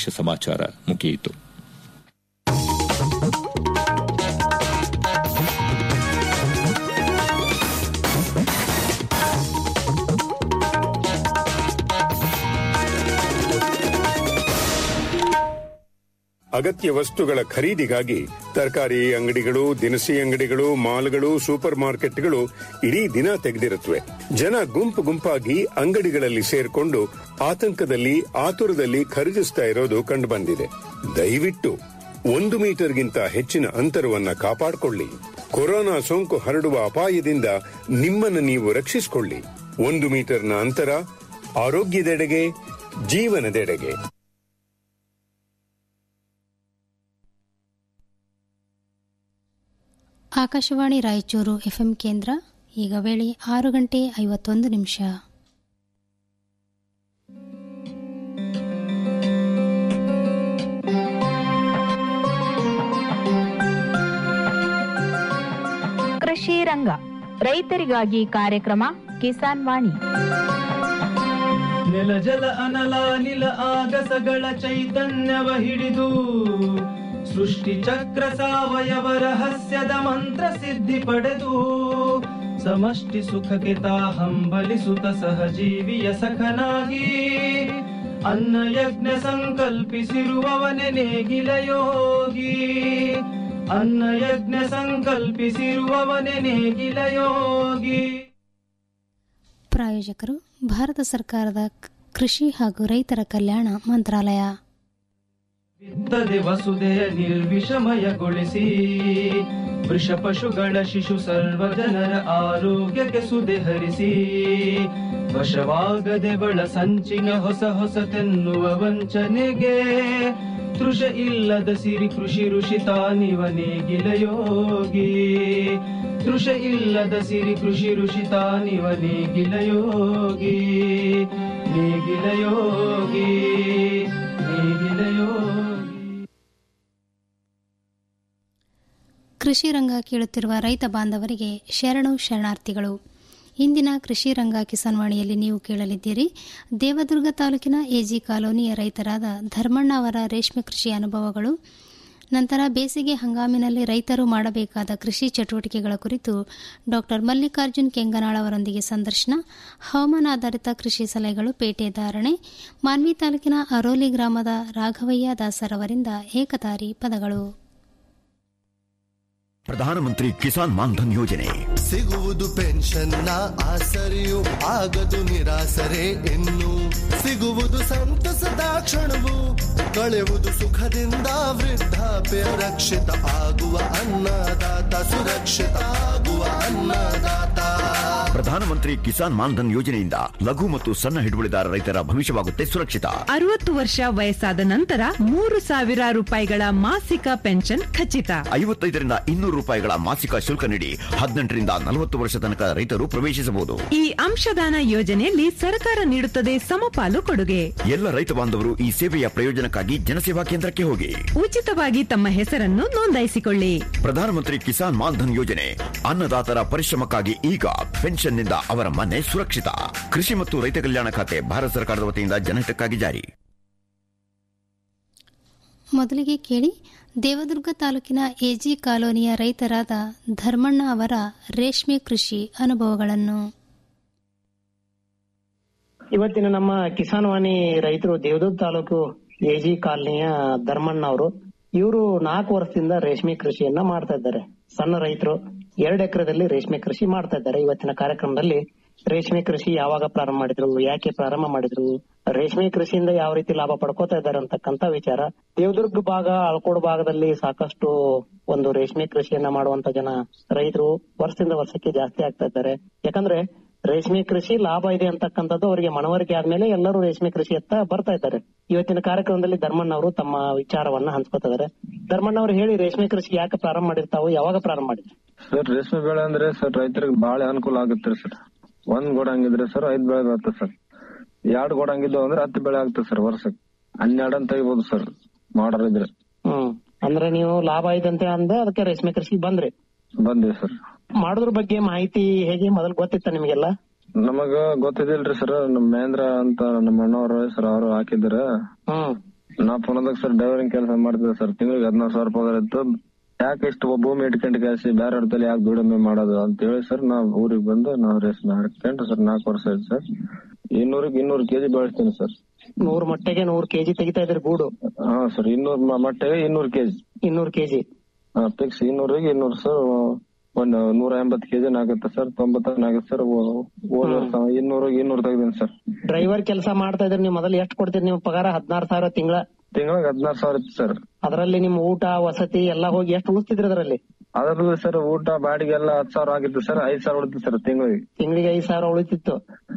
ಪ್ರದೇಶ ಸಮಾಚಾರ ಮುಗಿಯಿತು ಅಗತ್ಯ ವಸ್ತುಗಳ ಖರೀದಿಗಾಗಿ ತರಕಾರಿ ಅಂಗಡಿಗಳು ದಿನಸಿ ಅಂಗಡಿಗಳು ಮಾಲ್ಗಳು ಸೂಪರ್ ಮಾರ್ಕೆಟ್ಗಳು ಇಡೀ ದಿನ ತೆಗೆದಿರುತ್ತವೆ ಜನ ಗುಂಪು ಗುಂಪಾಗಿ ಅಂಗಡಿಗಳಲ್ಲಿ ಸೇರ್ಕೊಂಡು ಆತಂಕದಲ್ಲಿ ಆತುರದಲ್ಲಿ ಖರೀದಿಸ್ತಾ ಇರೋದು ಕಂಡುಬಂದಿದೆ ದಯವಿಟ್ಟು ಒಂದು ಮೀಟರ್ಗಿಂತ ಹೆಚ್ಚಿನ ಅಂತರವನ್ನ ಕಾಪಾಡಿಕೊಳ್ಳಿ ಕೊರೋನಾ ಸೋಂಕು ಹರಡುವ ಅಪಾಯದಿಂದ ನಿಮ್ಮನ್ನು ನೀವು ರಕ್ಷಿಸಿಕೊಳ್ಳಿ ಒಂದು ಮೀಟರ್ನ ಅಂತರ ಆರೋಗ್ಯದೆಡೆಗೆ ಜೀವನದೆಡೆಗೆ ಆಕಾಶವಾಣಿ ರಾಯಚೂರು ಎಫ್ಎಂ ಕೇಂದ್ರ ಈಗ ವೇಳೆ ಆರು ಗಂಟೆ ಐವತ್ತೊಂದು ನಿಮಿಷ ಕೃಷಿ ರಂಗ ರೈತರಿಗಾಗಿ ಕಾರ್ಯಕ್ರಮ ಕಿಸಾನ್ ವಾಣಿ ನೆಲ ಜಲ ಅನಲ ನಿಲ ಆಗಸಗಳ ಚೈತನ್ಯವ ಹಿಡಿದು ಸೃಷ್ಟಿ ಚಕ್ರ ಸಾವಯವ ರಹಸ್ಯದ ಮಂತ್ರ ಸಿದ್ಧಿ ಪಡೆದು ಸಮಷ್ಟಿ ಸುಖಕ್ಕೆ ತಾ ಹಂಬಲಿಸುತ್ತ ಸಹಜೀವಿಯ ಸಖನಾಗಿ ಅನ್ನ ಯಜ್ಞ ಸಂಕಲ್ಪಿಸಿರುವವನೆ ನೇಗಿಲ ಯೋಗಿ ಅನ್ನ ಯಜ್ಞ ಸಂಕಲ್ಪಿಸಿರುವವನೆ ನೇಗಿಲ ಯೋಗಿ ಪ್ರಾಯೋಜಕರು ಭಾರತ ಸರ್ಕಾರದ ಕೃಷಿ ಹಾಗೂ ರೈತರ ಕಲ್ಯಾಣ ಮಂತ್ರಾಲಯ ಬಿತ್ತದೆ ವಸುದೆಯ ನಿರ್ವಿಷಮಯಗೊಳಿಸಿ ವೃಷ ಪಶುಗಳ ಶಿಶು ಸರ್ವ ಜನರ ಆರೋಗ್ಯಕ್ಕೆ ಸುದೆ ಹರಿಸಿ ವಶವಾಗದೆ ಬಳ ಸಂಚಿನ ಹೊಸ ಹೊಸತೆನ್ನುವ ವಂಚನೆಗೆ ತೃಷ ಇಲ್ಲದ ಸಿರಿ ಕೃಷಿ ಋಷಿ ತಾನಿವ ನೇಗಿಲ ಯೋಗಿ ತೃಷ ಇಲ್ಲದ ಸಿರಿ ಕೃಷಿ ಋಷಿ ತಾನಿವ ನೇಗಿಲ ಯೋಗಿ ನೇಗಿಲ ಯೋಗಿ ನೇಗಿಲ ಯೋಗಿ ಕೃಷಿ ರಂಗ ಕೇಳುತ್ತಿರುವ ರೈತ ಬಾಂಧವರಿಗೆ ಶರಣು ಶರಣಾರ್ಥಿಗಳು ಇಂದಿನ ಕೃಷಿ ರಂಗ ಕಿಸಾನ್ವಾಣಿಯಲ್ಲಿ ನೀವು ಕೇಳಲಿದ್ದೀರಿ ದೇವದುರ್ಗ ತಾಲೂಕಿನ ಎಜಿ ಕಾಲೋನಿಯ ರೈತರಾದ ಧರ್ಮಣ್ಣ ಅವರ ರೇಷ್ಮೆ ಕೃಷಿ ಅನುಭವಗಳು ನಂತರ ಬೇಸಿಗೆ ಹಂಗಾಮಿನಲ್ಲಿ ರೈತರು ಮಾಡಬೇಕಾದ ಕೃಷಿ ಚಟುವಟಿಕೆಗಳ ಕುರಿತು ಡಾಕ್ಟರ್ ಮಲ್ಲಿಕಾರ್ಜುನ್ ಕೆಂಗನಾಳ್ ಅವರೊಂದಿಗೆ ಸಂದರ್ಶನ ಹವಾಮಾನ ಆಧಾರಿತ ಕೃಷಿ ಸಲಹೆಗಳು ಪೇಟೆ ಧಾರಣೆ ಮಾನ್ವಿ ತಾಲೂಕಿನ ಅರೋಲಿ ಗ್ರಾಮದ ರಾಘವಯ್ಯ ದಾಸರ್ ಅವರಿಂದ ಏಕತಾರಿ ಪದಗಳು ಪ್ರಧಾನಮಂತ್ರಿ ಕಿಸಾನ್ ಮಾನ್ಧನ್ ಯೋಜನೆ ಸಿಗುವುದು ಪೆನ್ಷನ್ನ ಆಸರೆಯು ಆಗದು ನಿರಾಸರೆ ಇನ್ನು ಸಿಗುವುದು ಸಂತಸದ ಕ್ಷಣವು ಕಳೆಯುವುದು ಸುಖದಿಂದ ವೃದ್ಧಾಪ್ಯ ರಕ್ಷಿತ ಆಗುವ ಅನ್ನದಾತ ಸುರಕ್ಷಿತ ಆಗುವ ಅನ್ನದಾತ ಪ್ರಧಾನಮಂತ್ರಿ ಕಿಸಾನ್ ಮಾನ್ಧನ್ ಯೋಜನೆಯಿಂದ ಲಘು ಮತ್ತು ಸಣ್ಣ ಹಿಡುವಳಿದಾರ ರೈತರ ಭವಿಷ್ಯವಾಗುತ್ತೆ ಸುರಕ್ಷಿತ ಅರವತ್ತು ವರ್ಷ ವಯಸ್ಸಾದ ನಂತರ ಮೂರು ಸಾವಿರ ರೂಪಾಯಿಗಳ ಮಾಸಿಕ ಪೆನ್ಷನ್ ಖಚಿತ ಐವತ್ತೈದರಿಂದ ಇನ್ನೂರು ರೂಪಾಯಿಗಳ ಮಾಸಿಕ ಶುಲ್ಕ ನೀಡಿ ಹದಿನೆಂಟರಿಂದ ನಲವತ್ತು ವರ್ಷ ತನಕ ರೈತರು ಪ್ರವೇಶಿಸಬಹುದು ಈ ಅಂಶದಾನ ಯೋಜನೆಯಲ್ಲಿ ಸರ್ಕಾರ ನೀಡುತ್ತದೆ ಸಮಪಾಲು ಕೊಡುಗೆ ಎಲ್ಲ ರೈತ ಬಾಂಧವರು ಈ ಸೇವೆಯ ಪ್ರಯೋಜನಕ್ಕಾಗಿ ಜನಸೇವಾ ಕೇಂದ್ರಕ್ಕೆ ಹೋಗಿ ಉಚಿತವಾಗಿ ತಮ್ಮ ಹೆಸರನ್ನು ನೋಂದಾಯಿಸಿಕೊಳ್ಳಿ ಪ್ರಧಾನಮಂತ್ರಿ ಕಿಸಾನ್ ಮಾನ್ಧನ್ ಯೋಜನೆ ಅನ್ನದಾತರ ಪರಿಶ್ರಮಕ್ಕಾಗಿ ಈಗ ಪೆನ್ಷನ್ನಿಂದ ಅವರ ಮನೆ ಸುರಕ್ಷಿತ ಕೃಷಿ ಮತ್ತು ರೈತ ಕಲ್ಯಾಣ ಖಾತೆ ಭಾರತ ಸರ್ಕಾರದ ವತಿಯಿಂದ ಜನಹಿತಕ್ಕಾಗಿ ಜಾರಿ ಮೊದಲಿಗೆ ಕೇಳಿ ದೇವದುರ್ಗ ತಾಲೂಕಿನ ಎಜಿ ಕಾಲೋನಿಯ ರೈತರಾದ ಧರ್ಮಣ್ಣ ಅವರ ರೇಷ್ಮೆ ಕೃಷಿ ಅನುಭವಗಳನ್ನು ಇವತ್ತಿನ ನಮ್ಮ ಕಿಸಾನ್ ವಾಣಿ ರೈತರು ದೇವದುರ್ಗ ತಾಲೂಕು ಎಜಿ ಕಾಲನಿಯ ಧರ್ಮಣ್ಣ ಅವರು ಇವರು ನಾಲ್ಕು ವರ್ಷದಿಂದ ರೇಷ್ಮೆ ಕೃಷಿಯನ್ನ ಮಾಡ್ತಾ ಇದ್ದಾರೆ ಸಣ್ಣ ರೈತರು ಎರಡು ಎಕರೆದಲ್ಲಿ ರೇಷ್ಮೆ ಕೃಷಿ ಮಾಡ್ತಾ ಇದ್ದಾರೆ ಇವತ್ತಿನ ಕಾರ್ಯಕ್ರಮದಲ್ಲಿ ರೇಷ್ಮೆ ಕೃಷಿ ಯಾವಾಗ ಪ್ರಾರಂಭ ಮಾಡಿದ್ರು ಯಾಕೆ ಪ್ರಾರಂಭ ಮಾಡಿದ್ರು ರೇಷ್ಮೆ ಕೃಷಿಯಿಂದ ಯಾವ ರೀತಿ ಲಾಭ ಪಡ್ಕೋತಾ ಇದ್ದಾರೆ ಅಂತಕ್ಕಂತ ವಿಚಾರ ದೇವದುರ್ಗ ಭಾಗ ಅಳ್ಕೋಡು ಭಾಗದಲ್ಲಿ ಸಾಕಷ್ಟು ಒಂದು ರೇಷ್ಮೆ ಕೃಷಿಯನ್ನ ಮಾಡುವಂತ ಜನ ರೈತರು ವರ್ಷದಿಂದ ವರ್ಷಕ್ಕೆ ಜಾಸ್ತಿ ಆಗ್ತಾ ಇದ್ದಾರೆ ಯಾಕಂದ್ರೆ ರೇಷ್ಮೆ ಕೃಷಿ ಲಾಭ ಇದೆ ಅಂತಕ್ಕಂಥದ್ದು ಅವರಿಗೆ ಮನವರಿಕೆ ಆದ್ಮೇಲೆ ಎಲ್ಲರೂ ರೇಷ್ಮೆ ಕೃಷಿ ಹತ್ತ ಬರ್ತಾ ಇದ್ದಾರೆ ಇವತ್ತಿನ ಕಾರ್ಯಕ್ರಮದಲ್ಲಿ ಧರ್ಮಣ್ಣ ಅವರು ತಮ್ಮ ವಿಚಾರವನ್ನ ಹಂಚ್ಕೋತಾ ಇದಾರೆ ಧರ್ಮಣ್ಣ ಅವರು ಹೇಳಿ ರೇಷ್ಮೆ ಕೃಷಿ ಯಾಕೆ ಪ್ರಾರಂಭ ಮಾಡಿರ್ತಾವು ಯಾವಾಗ ಪ್ರಾರಂಭ ಮಾಡಿದ್ರು ಸರ್ ರೇಷ್ಮೆ ಬೆಳೆ ಅಂದ್ರೆ ಸರ್ ರೈತರಿಗೆ ಬಾಳ ಅನುಕೂಲ ಆಗುತ್ತೆ ಸರ್ ಒಂದ್ ಗೋಡ ಹಂಗಿದ್ರೆ ಸರ್ ಐದ್ ಬೆಳೆ ಬರ್ತದೆ ಸರ್ ಎರಡ್ ಗೋಡ ಹಂಗಿದ್ದು ಅಂದ್ರೆ ಹತ್ತು ಬೆಳೆ ಆಗ್ತದೆ ಸರ್ ವರ್ಷಕ್ಕೆ ಹನ್ನೆರಡು ಅಂತ ತೆಗಿಬೋದು ಸರ್ ಮಾಡರ್ ಇದ್ರೆ ಹ್ಮ್ ಅಂದ್ರೆ ನೀವು ಲಾಭ ಇದೆ ಅಂತ ಅಂದ ಅದಕ್ಕೆ ರೇಷ್ಮೆ ಕೃಷಿ ಬಂದ್ರಿ ಬಂದಿವಿ ಸರ್ ಮಾಡೋದ್ರ ಬಗ್ಗೆ ಮಾಹಿತಿ ಹೇಗೆ ಮೊದಲು ಗೊತ್ತಿತ್ತ ನಿಮಗೆಲ್ಲ ನಮಗ ಗೊತ್ತಿದಿಲ್ರಿ ಸರ್ ನಮ್ ಮಹೇಂದ್ರ ಅಂತ ನಮ್ಮ ಅಣ್ಣವ್ರ ಸರ್ ಅವರು ಹಾಕಿದ್ರ ಹ್ಮ್ ನಾ ಪುನದಾಗ ಸರ್ ಡ್ರೈವರಿಂಗ್ ಕೆಲಸ ಮಾಡ್ತಿದ್ದೆ ಸರ್ ತಿಂಗಳಿಗೆ ಹದಿನಾರು ಸಾವಿರ ರೂಪಾಯಿ ಇತ್ತು ಯಾಕೆ ಇಷ್ಟು ಭೂಮಿ ಇಟ್ಕೊಂಡು ಕಾಸಿ ಬೇರೆ ತಲೆ ಯಾಕೆ ದುಡಿಮೆ ಮಾಡೋದು ಅಂತ ಹೇಳಿ ಸರ್ ನಾವ್ ಊರಿಗೆ ಬಂದು ನಾವ್ ರೇಷ್ಮೆ ಹಾಕೊಂಡು ಸರ್ ನಾಲ್ಕು ವರ್ಷ ಆಯ್ತು ಸರ್ ಇನ್ನೂರಿಗೆ ಇನ್ನೂರು ಕೆಜಿ ಬೆಳೆಸ್ತೀನಿ ಸರ್ ನೂರ್ ಮೊಟ್ಟೆಗೆ ನೂರ್ ಕೆಜಿ ತೆಗಿತಾ ಇದ್ರಿ ಗೂಡು ಹಾ ಸರ್ ಇನ್ನೂರ್ ಮ- ಮಟ್ಟಿಗೆ ಇನ್ನೂರು ಕೆಜಿ ಇನ್ನೂರ್ ಕೆಜಿ ಫಿಕ್ಸ್ ಇನ್ನೂರಿಗೆ ಇನ್ನೂರು ಸರ್ ಒಂದ್ ನೂರ ಎಂಬತ್ತು ಕೆಜಿ ಆಗುತ್ತೆ ಸರ್ ತೊಂಬತ್ತನ ಆಗುತ್ತೆ ಸರ್ ಹೋದ ವರ್ಷ ಇನ್ನೂರಿಗೆ ಇನ್ನೂರು ತೆಗ್ದೀನಿ ಸರ್ ಡ್ರೈವರ್ ಕೆಲಸ ಮಾಡ್ತಾ ಇದ್ರಿ ನೀವು ಮೊದಲು ಎಷ್ಟು ಕೊಡ್ತೀರಿ ನಿಮ್ ಪಗಾರ ಹದಿನಾರು ಸಾವಿರ ತಿಂಗಳ ತಿಂಗಳಿಗೆ ಹದಿನಾರು ಸಾವಿರ ಇತ್ತು ಸರ್ ಅದರಲ್ಲಿ ನಿಮ್ ಊಟ ವಸತಿ ಎಲ್ಲಾ ಹೋಗಿ ಎಷ್ಟು ಉಳಿಸ್ತಿದ್ರಿ ಅದರಲ್ಲಿ ಅದ್ರಲ್ಲಿ ಸರ್ ಊಟ ಬಾಡಿಗೆ ಎಲ್ಲ ಹತ್ತು ಸಾವಿರ ಆಗಿತ್ತು ಸರ್ ಐದ್ ಸಾವಿರ ಉಳಿತು ಸರ್ ತಿಂಗಳಿಗೆ ತಿಂಗಳಿಗೆ ಐದ್ ಸಾವಿರ ಉಳಿತಿತ್ತು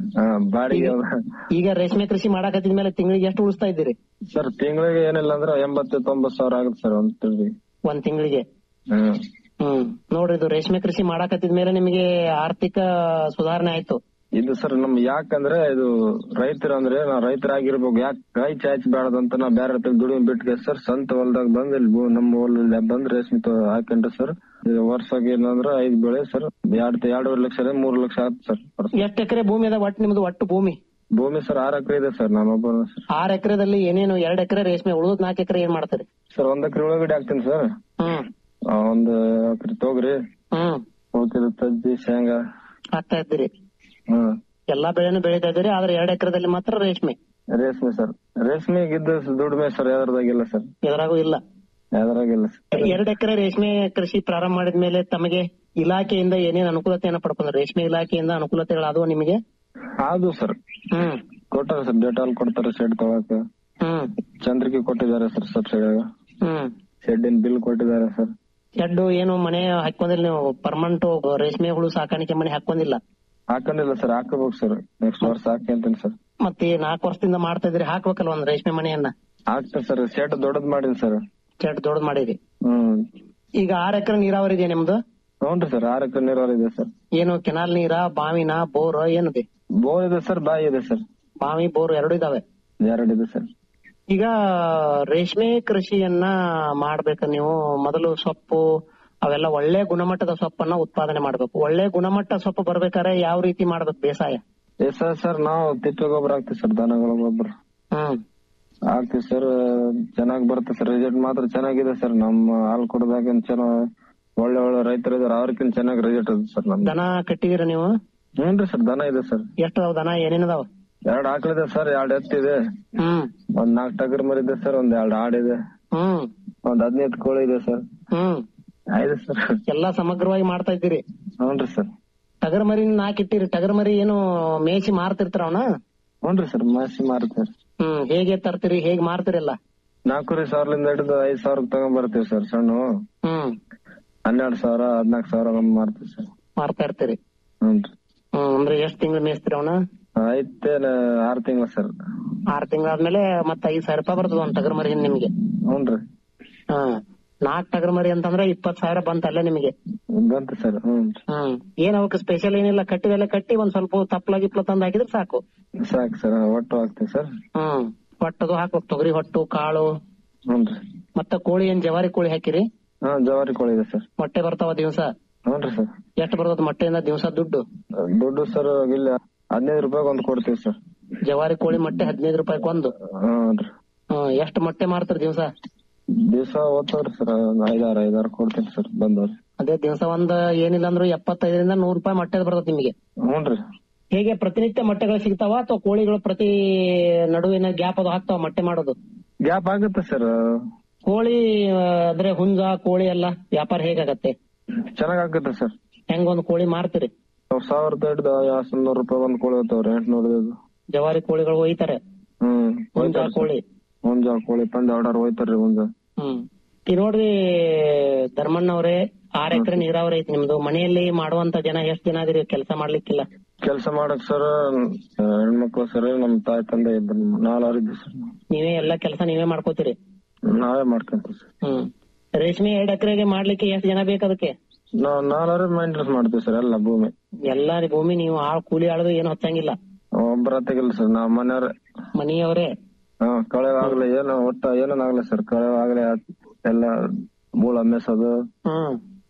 ಬಾಡಿಗೆ ಈಗ ರೇಷ್ಮೆ ಕೃಷಿ ಮಾಡಾಕತ್ತಿದ್ಮೇಲೆ ತಿಂಗಳಿಗೆ ಎಷ್ಟು ಉಳಿಸ್ತಾ ಇದ್ದೀರಿ ಸರ್ ತಿಂಗಳಿಗೆ ಏನಿಲ್ಲ ಅಂದ್ರೆ ಎಂಬತ್ತು ತೊಂಬತ್ತು ಸಾವಿರ ಆಗುತ್ತೆ ಸರ್ ಒಂದ್ ತಿಂಗಳಿಗೆ ಒಂದ್ ತಿಂಗಳಿಗೆ ಹ್ಮ್ ಹ್ಮ್ ನೋಡ್ರಿ ಇದು ರೇಷ್ಮೆ ಕೃಷಿ ಮಾಡಾಕತ್ತಿದ್ಮೇಲೆ ನಿಮಗೆ ಆರ್ಥಿಕ ಸುಧಾರಣೆ ಆಯ್ತು ಇದು ಸರ್ ನಮ್ ಯಾಕಂದ್ರೆ ಇದು ರೈತರ ಅಂದ್ರೆ ನಾವ್ ರೈತರಾಗಿರ್ಬೇಕು ಯಾಕೆ ಕೈ ಚಾಚಿ ಬೇಡದಂತ ನಾ ಬೇರೆ ಹತ್ರ ದುಡಿಮೆ ಬಿಟ್ಗೆ ಸರ್ ಸ್ವಂತ ಹೊಲ್ದಾಗ ಬಂದ್ ಇಲ್ಲಿ ಭೂ- ನಮ್ಮ ಹೊಲದಲ್ಲಿ ಬಂದ್ ರೇಷ್ಮೆ ತ- ಹಾಕೊಂಡ್ರೆ ಸರ್ ಇದು ವರ್ಷಕ್ಕೆ ಏನಂದ್ರೆ ಐದ್ ಬೆಳೆ ಸರ್ ಎರಡ್ ಎರಡೂವರೆ ಲಕ್ಷ ಮೂರು ಲಕ್ಷ ಆಗುತ್ತೆ ಸರ್ ವರ್ಷ. ಎಷ್ಟ್ ಎಕರೆ ಭೂಮಿ ಅದ ಒಟ್ಟು ನಿಮ್ದು ಒಟ್ಟು ಭೂಮಿ ಭೂಮಿ ಸರ್ ಆರ್ ಎಕರೆ ಇದೆ ಸರ್ ನಾನೊಬ್ಬ ಸರ್ ಆರ್ ಎಕರೆದಲ್ಲಿ ಏನೇನು ಎರಡ್ ಎಕರೆ ರೇಷ್ಮೆ ಉಳಿದ್ ನಾಲ್ಕು ಎಕರೆ ಏನ್ ಮಾಡ್ತಾರೆ ಸರ್ ಒಂದ್ ಎಕರೆ ಒಳಗಡೆ ಹಾಕ್ತೀನಿ ಸರ್ ಹ್ಮ್ ಆ, ಒಂದ್ ಎಕರೆ ತೊಗರಿ ಹ್ಮ್ ಉಳ್ಕಿದ ತಜ್ಜಿ ಶೇಂಗಾ ಹಾಕ್ತಾ ಇದ್ದೀರಿ ಹ್ಮ್ ಎಲ್ಲಾ ಬೆಳೆನು ಬೆಳೀತಾ ಇದ್ದೀರಿ ಆದ್ರೆ ಎರಡ್ ಎಕರೆದಲ್ಲಿ ಮಾತ್ರ ರೇಷ್ಮೆ ರೇಷ್ಮೆ ಸರ್ ರೇಷ್ಮೆಗೆ ಇದ್ದ ದುಡಿಮೆ ಸರ್ ಯಾವ್ದ್ರಾಗಿಲ್ಲ ಸರ್ ಎದುರಾಗೂ ಇಲ್ಲ ಯಾವ್ದ್ರಾಗಿಲ್ಲ ಸರ್ ಎರಡ್ ಎಕರೆ ರೇಷ್ಮೆ ಕೃಷಿ ಪ್ರಾರಂಭ ಮಾಡಿದ್ಮೇಲೆ ತಮಗೆ ಇಲಾಖೆಯಿಂದ ಏನೇನ್ ಅನುಕೂಲತೆಯನ್ನ ಪಡ್ಕೊಂಡ್ರೆ ರೇಷ್ಮೆ ಇಲಾಖೆಯಿಂದ ಅನುಕೂಲತೆಗಳಾದವು ನಿಮಗೆ ಅದು ಸರ್ ಹ್ಮ್ ಕೊಟ್ಟಾರ ಸರ್ ಡೇಟಾಲ್ ಕೊಡ್ತಾರೆ ಶೆಡ್ ತಗೊಳಕ ಹ್ಮ್ ಚಂದ್ರಿಕೆ ಕೊಟ್ಟಿದ್ದಾರೆ ಸರ್ ಸಬ್ಸಿಡಿ ಹ್ಮ್ ಶೆಡ್ಡಿನ ಬಿಲ್ ಕೊಟ್ಟಿದ್ದಾರೆ ಸರ್ ಶೆಡ್ ಏನು ಮನೆ ಹಾಕೊಂಡಿಲ್ಲ ನೀವು ಪರ್ಮನೆಂಟ್ ರೇಷ್ಮೆ ಹುಳು ಸಾಕಾಣಿಕೆ ಮನೆ ಹಾಕೊಂಡಿಲ್ಲ ಹಾಕೊಂಡಿಲ್ಲ ಸರ್ ಹಾಕಬೇಕು ಸರ್ ನೆಕ್ಸ್ಟ್ ವರ್ಷ ಹಾಕ್ಯಂತೀನಿ ಸರ್ ಮತ್ತೆ ನಾಲ್ಕು ವರ್ಷದಿಂದ ಮಾಡ್ತಾ ಇದ್ರಿ ಹಾಕ್ಬೇಕಲ್ಲ ಒಂದ್ ರೇಷ್ಮೆ ಮನೆಯನ್ನ ಹಾಕ್ತಾ ಸರ್ ಶೆಡ್ ದೊಡ್ಡದ್ ಮಾಡೀನಿ ಸರ್ ಶೆಡ್ ದೊಡ್ಡದ್ ಮಾಡಿರಿ ಹ್ಮ್ ಈಗ ಆರ್ ಎಕರೆ ನೀರಾವರಿ ಇದೆ ನಿಮ್ದು ಹ್ಞೂನ್ರಿ ಸರ್ ಆರ್ ಎಕರೆ ನೀರಾವರಿ ಇದೆ ಸರ್ ಏನು ಕೆನಾಲ್ ನೀರ ಬಾವಿನ ಬೋರ್ ಏನಿದೆ ಬೋರ್ ಇದೆ ಸರ್ ಬಾಯಿ ಇದೆ ಸರ್ ಬಾವಿ ಬೋರ್ ಎರಡು ಇದಾವೆ ಎರಡು ಇದೆ ಸರ್ ಈಗ ರೇಷ್ಮೆ ಕೃಷಿಯನ್ನ ಮಾಡ್ಬೇಕು ನೀವು ಮೊದಲು ಸೊಪ್ಪು ಅವೆಲ್ಲ ಒಳ್ಳೆ ಗುಣಮಟ್ಟದ ಸೊಪ್ಪನ್ನ ಉತ್ಪಾದನೆ ಮಾಡ್ಬೇಕು ಒಳ್ಳೆ ಗುಣಮಟ್ಟ ಸೊಪ್ಪು ಬರ್ಬೇಕಾದ್ರೆ ಯಾವ ರೀತಿ ಮಾಡ್ಬೇಕು ಬೇಸಾಯ ಎಸ್ ಸರ್ ಸರ್ ನಾವು ತಿಪ್ಪೆ ಗೊಬ್ಬರ ಹಾಕ್ತಿವಿ ಸರ್ ದನಗಳ ಗೊಬ್ಬರ ಹ್ಮ್ ಹಾಕ್ತಿವಿ ಸರ್ ಚೆನ್ನಾಗ್ ಬರುತ್ತೆ ಸರ್ ರಿಸಲ್ಟ್ ಮಾತ್ರ ಚೆನ್ನಾಗಿದೆ ಸರ್ ನಮ್ಮ ಹಾಲು ಕೊಡದಾಗ ಚೆನ್ನಾಗ್ ಒಳ್ಳೆ ಒಳ್ಳೆ ರೈತರು ಇದಾರೆ ಅವ್ರಕ್ಕಿಂತ ಚೆನ್ನಾಗಿ ರಿಸಲ್ಟ್ ಇದೆ ಸರ್ ನಮ್ದು ದನ ಕಟ್ಟಿದೀರ ನೀವು ಹ್ಞೂನ್ರಿ ಸರ್ ದನ ಇದೆ ಸರ್ ಎಷ್ಟು ಅದಾವ ದನ ಏನೇನದಾವ ಎರಡ್ ಆಕಳಿದೆ ಸರ್ ಎರಡ್ ಎತ್ತಿದೆ ಹ್ಮ್ ಒಂದ್ ನಾಲ್ಕು ಟಗರ್ ಮರಿ ಇದೆ ಸರ್ ಒಂದ್ ಎರಡ್ ಆಡಿದೆ ಹ್ಮ್ ಒಂದ್ ಹದಿನೈದು ಕೋಳಿ ಇದೆ ಸರ್ ಹ್ಮ್ ಆಯ್ತು ಸರ್ ಎಲ್ಲಾ ಸಮಗ್ರವಾಗಿ ಮಾಡ್ತಾ ಇದ್ದೀರಿ ಹ್ಞೂನ್ರಿ ಸರ್ ಟಗರ್ ಮರಿ ನಾಕಿಟ್ಟಿರಿ ಟಗರ್ ಮರಿ ಏನು ಮೇಯಿಸಿ ಮಾರ್ತಿರ್ತಾರ ಅವನ ಹ್ಞೂನ್ರಿ ಸರ್ ಮಾಸಿ ಮಾರ್ತೀವಿ ಹ್ಮ್ ಹೇಗೆ ತರ್ತೀರಿ ಹೇಗ್ ಮಾರ್ತಿರಲ್ಲ ನಾಲ್ಕೂವರೆ ಸಾವಿರದಿಂದ ಹಿಡಿದು ಐದ್ ಸಾವಿರಕ್ಕೆ ತಗೊಂಡ್ ಬರ್ತೀವಿ ಸರ್ ಸಣ್ಣ ಹ್ಮ್ ಹನ್ನೆರಡು ಸಾವಿರ ಹದ್ನಾಲ್ಕು ಸಾವಿರ ಹಂಗ್ ಮಾರ್ತೀವಿ ಸರ್ ಮಾರ್ತಾ ಇರ್ತೀರಿ ಹ್ಞೂನ್ರಿ ಹ್ಮ್ ಅಂದ್ರೆ ಎಷ್ಟ್ ತಿಂಗಳು ಮೇಯಿಸ್ತೀರಿ ಅವನ ಐತೆ ಆರ್ ತಿಂಗಳ ಸರ್ ಆರ್ ತಿಂಗಳಾದ್ಮೇಲೆ ಮತ್ತ ಐದ್ ಸಾವಿರ ರೂಪಾಯಿ ಬರ್ತದ ಒಂದ್ ಟಗರ್ ಮರಿ ನಿಮ್ಗೆ ಹ್ಞೂನ್ರಿ ಹಾ ನಾಲ್ಕ್ ಟಗರ್ ಮರಿ ಅಂತಂದ್ರೆ ಇಪ್ಪತ್ ಸಾವಿರ ಬಂತ ಅಲ್ಲೇ ನಿಮಗೆ ಬಂತು ಸರ್ ಹ್ಞೂನ್ರಿ ಹ್ಮ್ ಏನ್ ಅವಕ್ಕೆ ಸ್ಪೆಷಲ್ ಏನಿಲ್ಲ ಕಟ್ಟಿದೆಲ್ಲ ಕಟ್ಟಿ ಒಂದ್ ಸ್ವಲ್ಪ ತಪ್ಪಲ ಗಿಪ್ಲ ತಂದ್ ಹಾಕಿದ್ರೆ ಸಾಕು ಸಾಕು ಸರ್ ಒಟ್ಟು ಹಾಕ್ತೀವಿ ಸರ್ ಹ್ಮ್ ಹೊಟ್ಟದು ಹಾಕ್ಬೇಕು ತೊಗರಿ ಹೊಟ್ಟು ಕಾಳು ಹ್ಞೂನ್ರಿ ಮತ್ತ ಕೋಳಿ ಏನ್ ಜವಾರಿ ಕೋಳಿ ಹಾಕಿರಿ ಹಾ ಜವಾರಿ ಕೋಳಿ ಇದೆ ಸರ್ ಮೊಟ್ಟೆ ಬರ್ತಾವ ದಿವ್ಸ ಹ್ಞೂನ್ರಿ ಸರ್ ಎಷ್ಟ್ ಬರ್ತದ ಮೊಟ್ಟೆಯಿಂದ ದಿವ್ಸ ದುಡ್ಡು ದುಡ್ಡು ಸರ್ ಇಲ್ಲಿ ಹದಿನೈದು ರೂಪಾಯಿಗೆ ಒಂದು ಕೊಡ್ತೀವಿ ಸರ್ ಜವಾರಿ ಕೋಳಿ ಮೊಟ್ಟೆ ಹದಿನೈದು ರೂಪಾಯಿ ಒಂದು ಹ್ಞೂನ್ರಿ ಹ್ಮ್ ಎಷ್ಟ್ ಮೊಟ್ಟೆ ಮಾರ್ತಾರ ದಿವ್ಸ ದಿವಸ ಓದ್ತವ್ರಿ ಸರ್ ಒಂದ್ ಐದಾರು ಐದಾರು ಕೊಡ್ತೀನಿ ಸರ್ ಬಂದವ್ರಿ ಅದೇ ದಿವ್ಸ ಒಂದ್ ಏನಿಲ್ಲ ಅಂದ್ರು ಎಪ್ಪತ್ತೈದರಿಂದ ನೂರ್ ರೂಪಾಯಿ ಮೊಟ್ಟೆ ಬರ್ತದ ನಿಮಗೆ ಹ್ಞೂನ್ರಿ ಹೇಗೆ ಪ್ರತಿನಿತ್ಯ ಮೊಟ್ಟೆಗಳು ಸಿಗ್ತಾವ ಅಥವಾ ಕೋಳಿಗಳು ಪ್ರತಿ ನಡುವಿನ ಗ್ಯಾಪ್ ಅದು ಹಾಕ್ತಾವ ಮೊಟ್ಟೆ ಮಾಡೋದು ಗ್ಯಾಪ್ ಆಗುತ್ತೆ ಸರ್ ಕೋಳಿ ಆ, ಅಂದ್ರೆ ಹುಂಜ ಕೋಳಿ ಎಲ್ಲ ವ್ಯಾಪಾರ ಹೇಗಾಗತ್ತೆ ಚೆನ್ನಾಗ್ ಆಗುತ್ತೆ ಸರ್ ಹೆಂಗ್ ಒಂದ್ ಕೋಳಿ ಮಾರ್ತೀರಿ ಸಾವಿರದ ಹಿಡ್ದು ನೂರು ರೂಪಾಯಿ ಒಂದ್ ಕೋಳಿ ಹೋಗ್ತಾವ್ರಿ ಎಂಟ್ನೂರು ಜವಾರಿ ಕೋಳಿಗಳು ಒಯ್ತಾರೆ ಹ್ಮ್ ಹುಂಜ ಕೋಳಿ ಮುಂಜಾ ಕೋಳಿ ಪಂಜ ಆರ್ಡರ್ ಹೋಯ್ತಾರ್ರಿ ಮುಂಜಾ ಹ್ಮ್ ಈಗ ನೋಡ್ರಿ ಧರ್ಮಣ್ಣ ಅವ್ರೆ ಆರ್ ಎಕರೆ ನೀರಾವರಿ ಐತಿ ನಿಮ್ದು ಮನೆಯಲ್ಲಿ ಮಾಡುವಂತ ಜನ ಎಷ್ಟ್ ಜನ ಅದೀರಿ ಕೆಲಸ ಮಾಡ್ಲಿಕ್ಕಿಲ್ಲ ಕೆಲ್ಸ ಮಾಡಕ್ ಸರ್ ಹೆಣ್ಮಕ್ಳು ಸರ್ ನಮ್ ತಾಯಿ ತಂದೆ ಇಬ್ಬರು ನಾಲ್ವರು ಇದ್ದೀವಿ ಸರ್ ನೀವೇ ಎಲ್ಲಾ ಕೆಲಸ ನೀವೇ ಮಾಡ್ಕೋತೀರಿ ನಾವೇ ಮಾಡ್ಕೊಂತೀವಿ ಸರ್ ಹ್ಮ್ ರೇಷ್ಮೆ ಎರಡ್ ಎಕರೆಗೆ ಮಾಡ್ಲಿಕ್ಕೆ ಎಷ್ಟ್ ಜನ ಬೇಕು ಅದಕ್ಕೆ ನಾವ್ ನಾಲ್ವರು ಮೈಂಟೆನೆನ್ಸ್ ಮಾಡ್ತೀವಿ ಸರ್ ಎಲ್ಲ ಭೂಮಿ ಎಲ್ಲಾ ಭೂಮಿ ನೀವು ಆಳ್ ಕೂಲಿ ಆಳದು ಏನು ಹಚ್ಚಂಗಿಲ್ಲ ಒಬ್ಬರ ತೆಗಿಲ್ಲ ಸರ್ ನಾವ್ ಮನೆಯವ್ರೆ ಮನೆಯವರೇ ಹಾ ಕಳೆವಾಗ್ಲಿ ಏನು ಒಟ್ಟ ಏನೇನಾಗ್ಲಿ ಸರ್ ಕಳೆವಾಗ್ಲಿ ಎಲ್ಲ ಮೂಳ ಮೆಸೋದು ಹ್ಮ್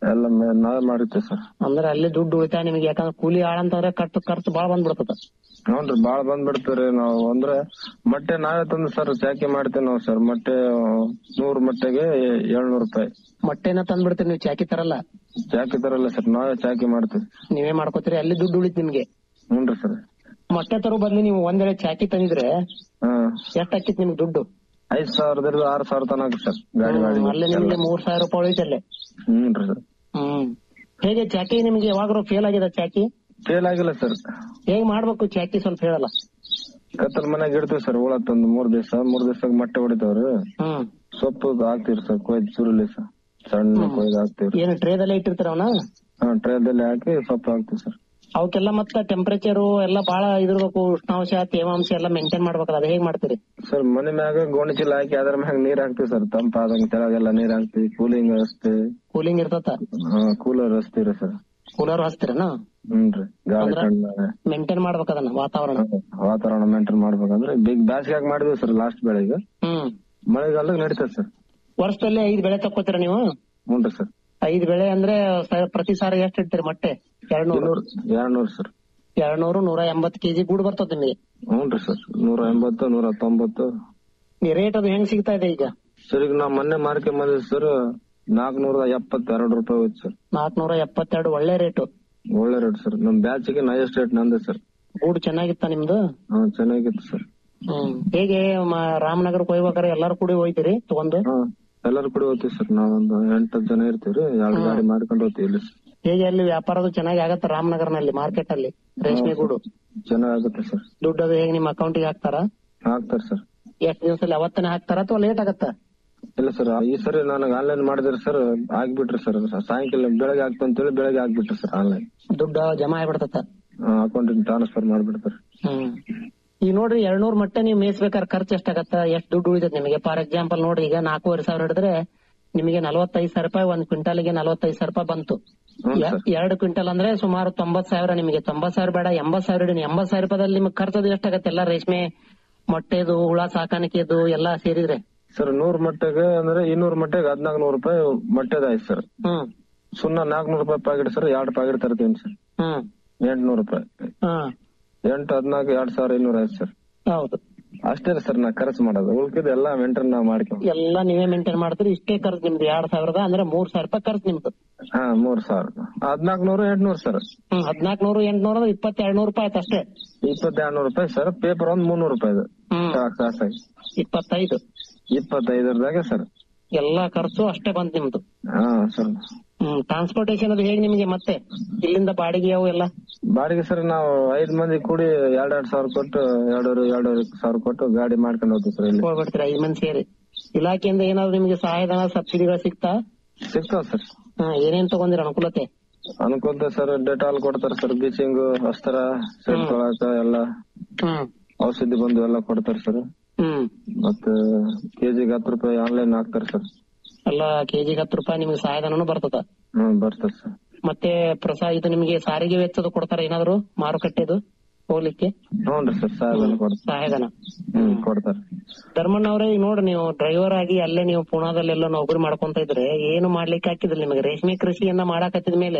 ಎಲ್ಲ ಮೇ- ನಾವೇ ಮಾಡಿರ್ತೀವಿ ಸರ್ ಅಂದ್ರೆ ಅಲ್ಲಿ ದುಡ್ಡು ಉಳಿತಾಯ ನಿಮಗೆ ಯಾಕಂದ್ರೆ ಕೂಲಿ ಆಳ ಅಂತಂದ್ರೆ ಖರ್ಚು ಖರ್ಚು ಬಾಳ ಬಂದ್ಬಿಡ್ತದ ನೋಡ್ರಿ ಬಾಳ ಬಂದ್ಬಿಡ್ತೀವ್ರಿ ನಾವು ಅಂದ್ರೆ ಮೊಟ್ಟೆ ನಾವೇ ತಂದು ಸರ್ ಚಾಕಿ ಮಾಡ್ತೇವೆ ನಾವು ಸರ್ ಮೊಟ್ಟೆ ನೂರ್ ಮೊಟ್ಟೆಗೆ ಏಳ್ನೂರ್ ರೂಪಾಯಿ ಮೊಟ್ಟೆನ ತಂದ್ಬಿಡ್ತೀರಿ ನೀವು ಚಾಕಿ ತರಲ್ಲ ಚಾಕಿ ತರಲ್ಲ ಸರ್ ನಾವೇ ಚಾಕಿ ಮಾಡ್ತೀವಿ ನೀವೇ ಮಾಡ್ಕೋತೀರಿ ಅಲ್ಲಿ ದುಡ್ಡು ಉಳಿತ್ ನಿಮ್ಗೆ ಹ್ಞೂನ್ರಿ ಸರ್ ಮೊಟ್ಟೆ ತರೋ ಬದ್ಲು ನೀವು ಒಂದೆಡೆ ಚಾಕಿ ತಂದಿದ್ರೆ ಹಾ ಎಷ್ಟ್ ಆಕಿತ್ ನಿಮ್ಗೆ ದುಡ್ಡು ಐದ್ ಸಾವಿರದಿಂದ ಆರ್ ಸಾವಿರ ತನಕ ಸರ್ ಗಾಡಿ ಗಾಡಿ ಹ್ಮ್, ಅಲ್ಲೇ ನಿಮ್ಗೆ ಮೂರ್ ಸಾವಿರ ರೂಪಾಯಿ ಉಳಿತಲ್ಲೇ ಹ್ಞೂನ್ರಿ ಸರ್ ಹ್ಮ್ ಹೇಗೆ ಚಾಕಿ ನಿಮ್ಗೆ ಯಾವಾಗಾರು ಫೇಲ್ ಆಗಿದೆ ಚಾಕಿ ಫೇಲ್ ಆಗಿಲ್ಲ ಸರ್ ಹೇಗ್ ಮಾಡ್ಬೇಕು ಚಾಕಿ ಸ್ವಲ್ಪ ಹೇಳಲ್ಲ ಕತ್ತಲ್ ಮನೆಗ್ ಇಡ್ತೀವಿ ಸರ್ ಹುಳ ತಂದು ಮೂರ್ ದಿವಸ ಮೂರ್ ದಿವಸ ಮೊಟ್ಟೆ ಹೊಡಿತಾವ್ರಿ ಹ್ಮ್ ಸೊಪ್ಪು ಹಾಕ್ತಿವ್ರಿ ಸರ್ ಕೊಯ್ದು ಸುರುಳಿ ಸರ್ ಸಣ್ಣ ಕೊಯ್ದು ಹಾಕ್ತಿವ್ರಿ ಏನು ಟ್ರೇದಲ್ಲೇ ಇಟ್ಟಿರ್ತಾರ ಅವನ ಹಾ ಟ್ರೇದಲ್ಲಿ ಹಾಕಿ ಸೊಪ್ಪು ಹಾಕ್ತಿವಿ ಸರ್ ಅವಕ್ಕೆಲ್ಲ ಮತ್ತ ಟೆಂಪರೇಚರ್ ಎಲ್ಲ ಬಹಳ ಇದಿರ್ಬೇಕು ಉಷ್ಣಾಂಶ ತೇವಾಂಶ ಎಲ್ಲ ಮೇಂಟೈನ್ ಮಾಡ್ಬೇಕಲ್ಲ ಅದ್ ಹೇಗ್ ಮಾಡ್ತೀರಿ ಸರ್ ಮನೆ ಮ್ಯಾಗ ಗೋಣಿ ಚೀಲ ಹಾಕಿ ಅದ್ರ ಮ್ಯಾಗ ನೀರ್ ಹಾಕ್ತಿವಿ ಸರ್ ತಂಪಾದಂಗ ತೆಳಗೆಲ್ಲ ನೀರ್ ಹಾಕ್ತಿವಿ ಕೂಲಿಂಗ್ ವ್ಯವಸ್ಥೆ ಕೂಲಿಂಗ್ ಇರ್ತತ ಕೂಲರ್ ಹಚ್ತೀವ್ರಿ ಸರ್ ಕೂಲರ್ ಹಚ್ತೀರನ ಹ್ಞೂನ್ರಿ ಗಾಳಿ ಅಂದ್ರ? ಕಣ್ಣ ಮೇಂಟೈನ್ ಮಾಡ್ಬೇಕ ಅದನ್ನ ವಾತಾವರಣ ವಾತಾವರಣ ಮೇಂಟೈನ್ ಮಾಡ್ಬೇಕಂದ್ರೆ ಬಿಗ್ ಬ್ಯಾಸಿಗ್ಯಾಗ ಮಾಡಿದ್ವಿ ಸರ್ ಲಾಸ್ಟ್ ಬೆಳೆಗೆ ಹ್ಮ್ ಮಳೆಗಾಲದಾಗ ನಡೀತದೆ ಸರ್ ವರ್ಷದಲ್ಲಿ ಐದ್ ಬೆಳೆ ತಕ್ಕೋತೀರ ನೀವು ಹ್ಞೂನ್ರಿ ಸರ್ ಐದ್ ಬೆಳೆ ಅಂದ್ರೆ ಸ- ಪ್ರತಿ ಸಾರಿ ಎಷ್ಟ್ ಇಡ್ತೀರಿ ಮೊಟ್ಟೆ ಎರಡ್ ನೂರು ಎರಡ್ ನೂರ್ ಸರ್ ಎರಡ್ ನೂರು ನೂರ ಎಂಬತ್ ಕೆಜಿ ಗೂಡ್ ಬರ್ತದ ನಿಮಗೆ ಹ್ಞೂನ್ರಿ ಸರ್ ನೂರ ಎಂಬತ್ತು ನೂರ ತೊಂಬತ್ತು ರೇಟ್ ಅದು ಹೆಂಗ್ ಸಿಗ್ತಾ ಇದೆ ಈಗ ಸರ್ ಈಗ ನಾವ್ ಮೊನ್ನೆ ಮಾರ್ಕೆ ಬಂದಿವಿ ಸರ್ ನಾಲ್ಕನೂರ ಎಪ್ಪತ್ತೆರಡು ರೂಪಾಯಿ ಹೋಯ್ತು ಸರ್ ನಾಲ್ಕನೂರ ಎಪ್ಪತ್ತೆರಡು ಒಳ್ಳೆ ರೇಟು ಒಳ್ಳೆ ರೇಟ್ ಸರ್ ನಮ್ ಬ್ಯಾಚಿಗೆ ನೈಯೆಸ್ಟ್ ರೇಟ್ ನಂದೆ ಸರ್ ಗೂಡ್ ಚೆನ್ನಾಗಿತ್ತ ನಿಮ್ದು ಹಾ ಚೆನ್ನಾಗಿತ್ತು ಸರ್ ಹ್ಮ್ ಹೇಗೆ ಮ- ರಾಮನಗರಕ್ಕೆ ಹೋಗ್ಬೇಕಾದ್ರೆ ಎಲ್ಲಾರು ಕೂಡಿ ಹೋಯ್ತಿರಿ ತಗೊಂಡು ಹಾ ಎಲ್ಲರೂ ಕೂಡ ಹೋಗ್ತೀವಿ ಸರ್ ನಾವೊಂದು ಎಂಟು ಜನ ಇರ್ತೀವ್ರಿ ಎರಡು ಗಾಡಿ ಮಾಡ್ಕೊಂಡು ಹೋಗ್ತೀವಿ ಇಲ್ಲಿ ಹೇಗೆ ಅಲ್ಲಿ ವ್ಯಾಪಾರದು ಚೆನ್ನಾಗಿ ಆಗತ್ತ ರಾಮನಗರ್ನಲ್ಲಿ ಮಾರ್ಕೆಟ್ ಅಲ್ಲಿ ರೇಷ್ಮೆ ಗೂಡು ಚೆನ್ನಾಗುತ್ತೆ ಸರ್ ದುಡ್ಡು ಅದು ಹೇಗೆ ನಿಮ್ಮ ಅಕೌಂಟಿಗೆ ಹಾಕ್ತಾರ ಹಾಕ್ತಾರೆ ಸರ್ ಎಷ್ಟ್ ದಿವಸದಲ್ಲಿ ಅವತ್ತನೇ ಹಾಕ್ತಾರ ಅಥವಾ ಲೇಟ್ ಆಗತ್ತ ಇಲ್ಲ ಸರ್ ಈ ಸರಿ ನನಗೆ ಆನ್ಲೈನ್ ಮಾಡಿದ್ರೆ ಸರ್ ಆಗ್ಬಿಟ್ರಿ ಸರ್ ಸಾಯಂಕಾಲ ಬೆಳಗ್ಗೆ ಆಗ್ತಂತೇಳಿ ಬೆಳಗ್ಗೆ ಆಗ್ಬಿಟ್ರಿ ಸರ್ ಆನ್ಲೈನ್ ದುಡ್ಡು ಜಮಾ ಆಗ್ಬಿಡ್ತತ ಅಕೌಂಟಿಗೆ ಟ್ರಾನ್ಸ್ಫರ್ ಮಾಡ್ಬಿಡ್ತಾರೆ ಹ್ಮ್ ಈಗ ನೋಡ್ರಿ ಎರಡ್ನೂರ್ ಮಟ್ಟ ನೀವು ಮೇಯಿಸ್ಬೇಕಾದ್ರೆ ಖರ್ಚು ಎಷ್ಟಾಗತ್ತ ಎಷ್ಟ್ ದುಡ್ಡು ಉಳಿತೈತಿ ನಿಮಗೆ ಫಾರ್ ಎಕ್ಸಾಂಪಲ್ ನೋಡ್ರಿ ಈಗ ನಾಲ್ಕೂವರೆ ಸಾವಿರ ಹಿಡಿದ್ರೆ ನಿಮಗೆ ನಲವತ್ತೈದು ಸಾವಿರ ರೂಪಾಯಿ ಒಂದ್ ಕ್ವಿಂಟಾಲಿಗೆ ನಲವತ್ತೈದು ಸಾವಿರ ರೂಪಾಯಿ ಬಂತು ಹ್ಮ್ ಎ- ಎರಡು ಕ್ವಿಂಟಲ್ ಅಂದ್ರೆ ಸುಮಾರು ತೊಂಬತ್ ಸಾವಿರ ನಿಮಗೆ ತೊಂಬತ್ ಸಾವಿರ ಬೇಡ ಎಂಬತ್ ಸಾವಿರ ಇಡಿ ಎಂಬತ್ ಸಾವಿರ ರೂಪಾಯಿದಲ್ಲಿ ನಿಮ್ಗೆ ಖರ್ಚದು ಎಷ್ಟಾಗತ್ತೆ ಎಲ್ಲ ರೇಷ್ಮೆ ಮೊಟ್ಟೆದು ಹುಳ ಸಾಕಾಣಿಕೆದು ಎಲ್ಲಾ ಸೇರಿದ್ರೆ ಸರ್ ನೂರ್ ಮಟ್ಟೆಗೆ ಅಂದ್ರೆ ಇನ್ನೂರ್ ಮಟ್ಟೆಗೆ ಹದ್ನಾಲ್ಕು ನೂರು ರೂಪಾಯಿ ಮಟ್ಟೆದಾಯ್ತು ಸರ್ ಹ್ಮ್ ಸುಣ್ಣ ನಾಲ್ಕನೂರು ರೂಪಾಯಿ ಪ್ಯಾಕೆಟ್ ಸರ್ ಎರಡು ಪ್ಯಾಕೆಟ್ ತರ್ತೀನಿ ಸರ್ ಹ್ಮ್ ಎಂಟ್ನೂರು ರೂಪಾಯಿ ಹಾ ಎಂಟು ಹದ್ನಾಲ್ಕು ಎರಡ್ ಸಾವಿರ ಇನ್ನೂರ ಆಯ್ತು ಸರ್ ಹೌದು ಅಷ್ಟೇ ಸರ್ ನಾ ಖರ್ಚು ಮಾಡೋದು ಉಳ್ಕಿದ ಎಲ್ಲ ಮೇಂಟೈನ್ ನಾವ್ ಮಾಡ್ಕೊಂಡ್ ಎಲ್ಲಾ ನೀವೇ ಮೇಂಟೈನ್ ಮಾಡ್ತೀರಿ ಇಷ್ಟೇ ಖರ್ಚು ನಿಮ್ದು ಎರಡ್ ಸಾವಿರದ ಅಂದ್ರೆ ಮೂರ್ ಸಾವಿರ ರೂಪಾಯಿ ಖರ್ಚು ನಿಮ್ದು ಹಾ ಮೂರ್ ಸಾವಿರ ಹದ್ನಾಲ್ಕು ನೂರು ಎಂಟ್ನೂರು ಸರ್ ಹ್ಮ್ ಹದ್ನಾಲ್ಕು ನೂರು ಎಂಟ್ನೂರ ಇಪ್ಪತ್ತೆರಡು ನೂರು ರೂಪಾಯಿ ಆಯ್ತು ಅಷ್ಟೇ ಇಪ್ಪತ್ತೆರಡು ನೂರು ರೂಪಾಯಿ ಸರ್ ಪೇಪರ್ ಒಂದ್ ಮುನ್ನೂರು ರೂಪಾಯಿ ಹ್ಮ್ ಕಾಸಾಗಿ ಇಪ್ಪತ್ತೈದು ಇಪ್ಪತ್ತೈದರದಾಗ ಸರ್ ಎಲ್ಲಾ ಖರ್ಚು ಅಷ್ಟೇ ಬಂತ್ ನಿಮ್ದು ಹಾ ಸರ್ ಹ್ಮ್ ಟ್ರಾನ್ಸ್ಪೋರ್ಟೇಶನ್ ಅದು ಹೇಗೆ ನಿಮಗೆ ಮತ್ತೆ ಇಲ್ಲಿಂದ ಬಾಡಿಗೆ ಅವು ಎಲ್ಲ ಬಾಡಿಗೆ ಸರ್ ನಾವು ಐದ್ ಮಂದಿ ಕೂಡಿ ಎರಡ್ ಎರಡ್ ಸಾವಿರ ಕೊಟ್ಟು ಎರಡೂವರೆ ಎರಡೂವರೆ ಸಾವಿರ ಕೊಟ್ಟು ಗಾಡಿ ಮಾಡ್ಕೊಂಡು ಹೋಗ್ತೀವಿ ಸರ್ ಇಲ್ಲಿ ಹೋಗ್ಬಿಡ್ತೀರ ಐದ್ ಮಂದಿ ಸೇರಿ ಇಲಾಖೆಯಿಂದ ಏನಾದ್ರು ನಿಮಗೆ ಸಹಾಯಧನ ಸಬ್ಸಿಡಿಗಳು ಸಿಗ್ತಾ ಸಿಗ್ತಾವ ಸರ್ ಹಾ ಏನೇನ್ ತಗೊಂಡಿರ ಅನುಕೂಲತೆ ಅನ್ಕೊಂತ ಸರ್ ಡೆಟಾಲ್ ಕೊಡ್ತಾರೆ ಸರ್ ಬೀಚಿಂಗ್ ಅಸ್ತ್ರ ಸೆಟ್ ತೊಳಕ ಎಲ್ಲ ಹ್ಮ್ ಔಷಧಿ ಬಂದು ಎಲ್ಲ ಕೊಡ್ತಾರೆ ಸರ್ ಹ್ಮ್ ಮತ್ತೆ ಕೆಜಿಗೆ ಹತ್ತು ರೂಪಾಯಿ ಆನ್ಲೈನ್ ಹಾಕ್ತಾರೆ ಸರ್ ಎಲ್ಲ ಕೆಜಿಗೆ ಹತ್ತು ರೂಪಾಯಿ ನಿಮ್ಗೆ ಸಹಾಯಧನನು ಬರ್ತದ ಹ್ಮ್ ಬರ್ತಾರೆ ಸರ್ ಮತ್ತೆ ಪ್ರಸಾ ಇದು ನಿಮಗೆ ಸಾರಿಗೆ ವೆಚ್ಚದು ಕೊಡ್ತಾರ ಏನಾದ್ರು ಮಾರುಕಟ್ಟೆದು ಹೋಗ್ಲಿಕ್ಕೆ ಹ್ಞೂ ಸರ್ ಸಹಾಯಧನ ಕೊಡ್ತಾರೆ ಸಹಾಯಧನ ಹ್ಮ್ ಕೊಡ್ತಾರೆ ಧರ್ಮಣ್ಣ ಅವರೇ ಈಗ ನೋಡ್ರಿ ನೀವು ಡ್ರೈವರ್ ಆಗಿ ಅಲ್ಲೇ ನೀವು ಪುಣಾದಲ್ಲೆಲ್ಲ ನೌಕರಿ ಮಾಡ್ಕೊಂತ ಇದ್ರೆ ಏನು ಮಾಡ್ಲಿಕ್ಕೆ ಹಾಕಿದ್ರಿ ನಿಮಗೆ ರೇಷ್ಮೆ ಕೃಷಿಯನ್ನ ಮಾಡಾಕತ್ತಿದ ಮೇಲೆ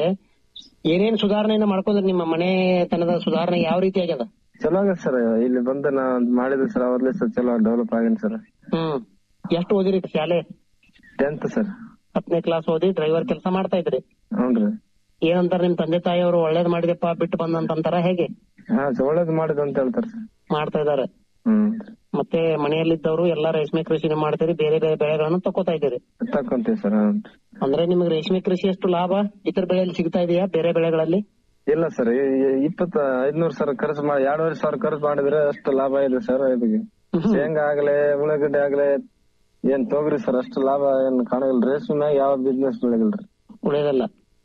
ಏನೇನ್ ಸುಧಾರಣೆಯನ್ನ ಮಾಡ್ಕೊಂಡ್ರಿ ನಿಮ್ಮ ಮನೆತನದ ಸುಧಾರಣೆ ಯಾವ ರೀತಿ ಆಗ್ಯದ ಚಲೋ ಆಗತ್ತೆ ಸರ್ ಇಲ್ಲಿ ಬಂದು ನಾ ಮಾಡಿದ್ವಿ ಸರ್ ಅವ್ರಲ್ಲೇ ಸರ್ ಚಲೋ ಡೆವಲಪ್ ಆಗೇನಿ ಸರ್ ಹ್ಮ್ ಎಷ್ಟು ಓದಿರಿ ಶಾಲೆ ಟೆಂತ್ ಸರ್ ಹತ್ತನೇ ಕ್ಲಾಸ್ ಓದಿ ಡ್ರೈವರ್ ಕೆಲಸ ಮಾಡ್ತಾ ಇದ್ರಿ ಹ್ಞೂನ್ರಿ ಏನಂತಾರ ನಿಮ್ ತಂದೆ ತಾಯಿಯವರು ಒಳ್ಳೇದ್ ಮಾಡಿದೆಪ್ಪ ಬಿಟ್ಟು ಬಂದಂತಾರ ಹೇಗೆ ಹಾ ಸರ್ ಒಳ್ಳೇದ್ ಮಾಡಿದ್ ಅಂತ ಹೇಳ್ತಾರೆ ಸರ್ ಮಾಡ್ತಾ ಇದಾರೆ ಹ್ಮ್ ಮತ್ತೆ ಮನೆಯಲ್ಲಿದ್ದವರು ಎಲ್ಲಾ ರೇಷ್ಮೆ ಕೃಷಿನ ಮಾಡ್ತೀರಿ ಬೇರೆ ಬೇರೆ ಬೆಳೆಗಳನ್ನು ತಗೋತಾ ಇದ್ದೀರಿ ತಕೊಂತೀವಿ ಸರ್ ಹ್ಞೂ ಅಂದ್ರೆ ನಿಮ್ಗೆ ರೇಷ್ಮೆ ಕೃಷಿ ಎಷ್ಟು ಲಾಭ ಇತರ ಬೆಳೆಯಲ್ಲಿ ಸಿಗ್ತಾ ಇದೆಯಾ ಬೇರೆ ಬೆಳೆಗಳಲ್ಲಿ ಇಲ್ಲ ಸರ್ ಇಪ್ಪತ್ತ ಐದ್ನೂರ್ ಸಾವಿರ ಖರ್ಚು ಮಾಡಿ ಎರಡೂವರೆ ಸಾವಿರ ಖರ್ಚು ಮಾಡಿದ್ರೆ ಅಷ್ಟು ಲಾಭ ಇದೆ ಸರ್ ಇದಕ್ಕೆ ಶೇಂಗಾ ಆಗ್ಲಿ ಉಳ್ಳಾಗಡ್ಡಿ ಆಗ್ಲಿ ಏನ್ ತೊಗರಿ ಸರ್ ಅಷ್ಟು ಲಾಭ ಏನ್ ಕಾಣಗಿಲ್ಲ ರೇಷ್ಮೆ ಮ್ಯಾಗ ಯಾವ ಬಿಸ್ನೆಸ್ ಬೆಳಗಿಲ್ರಿ ಉಳಿಯೋದಲ್ಲ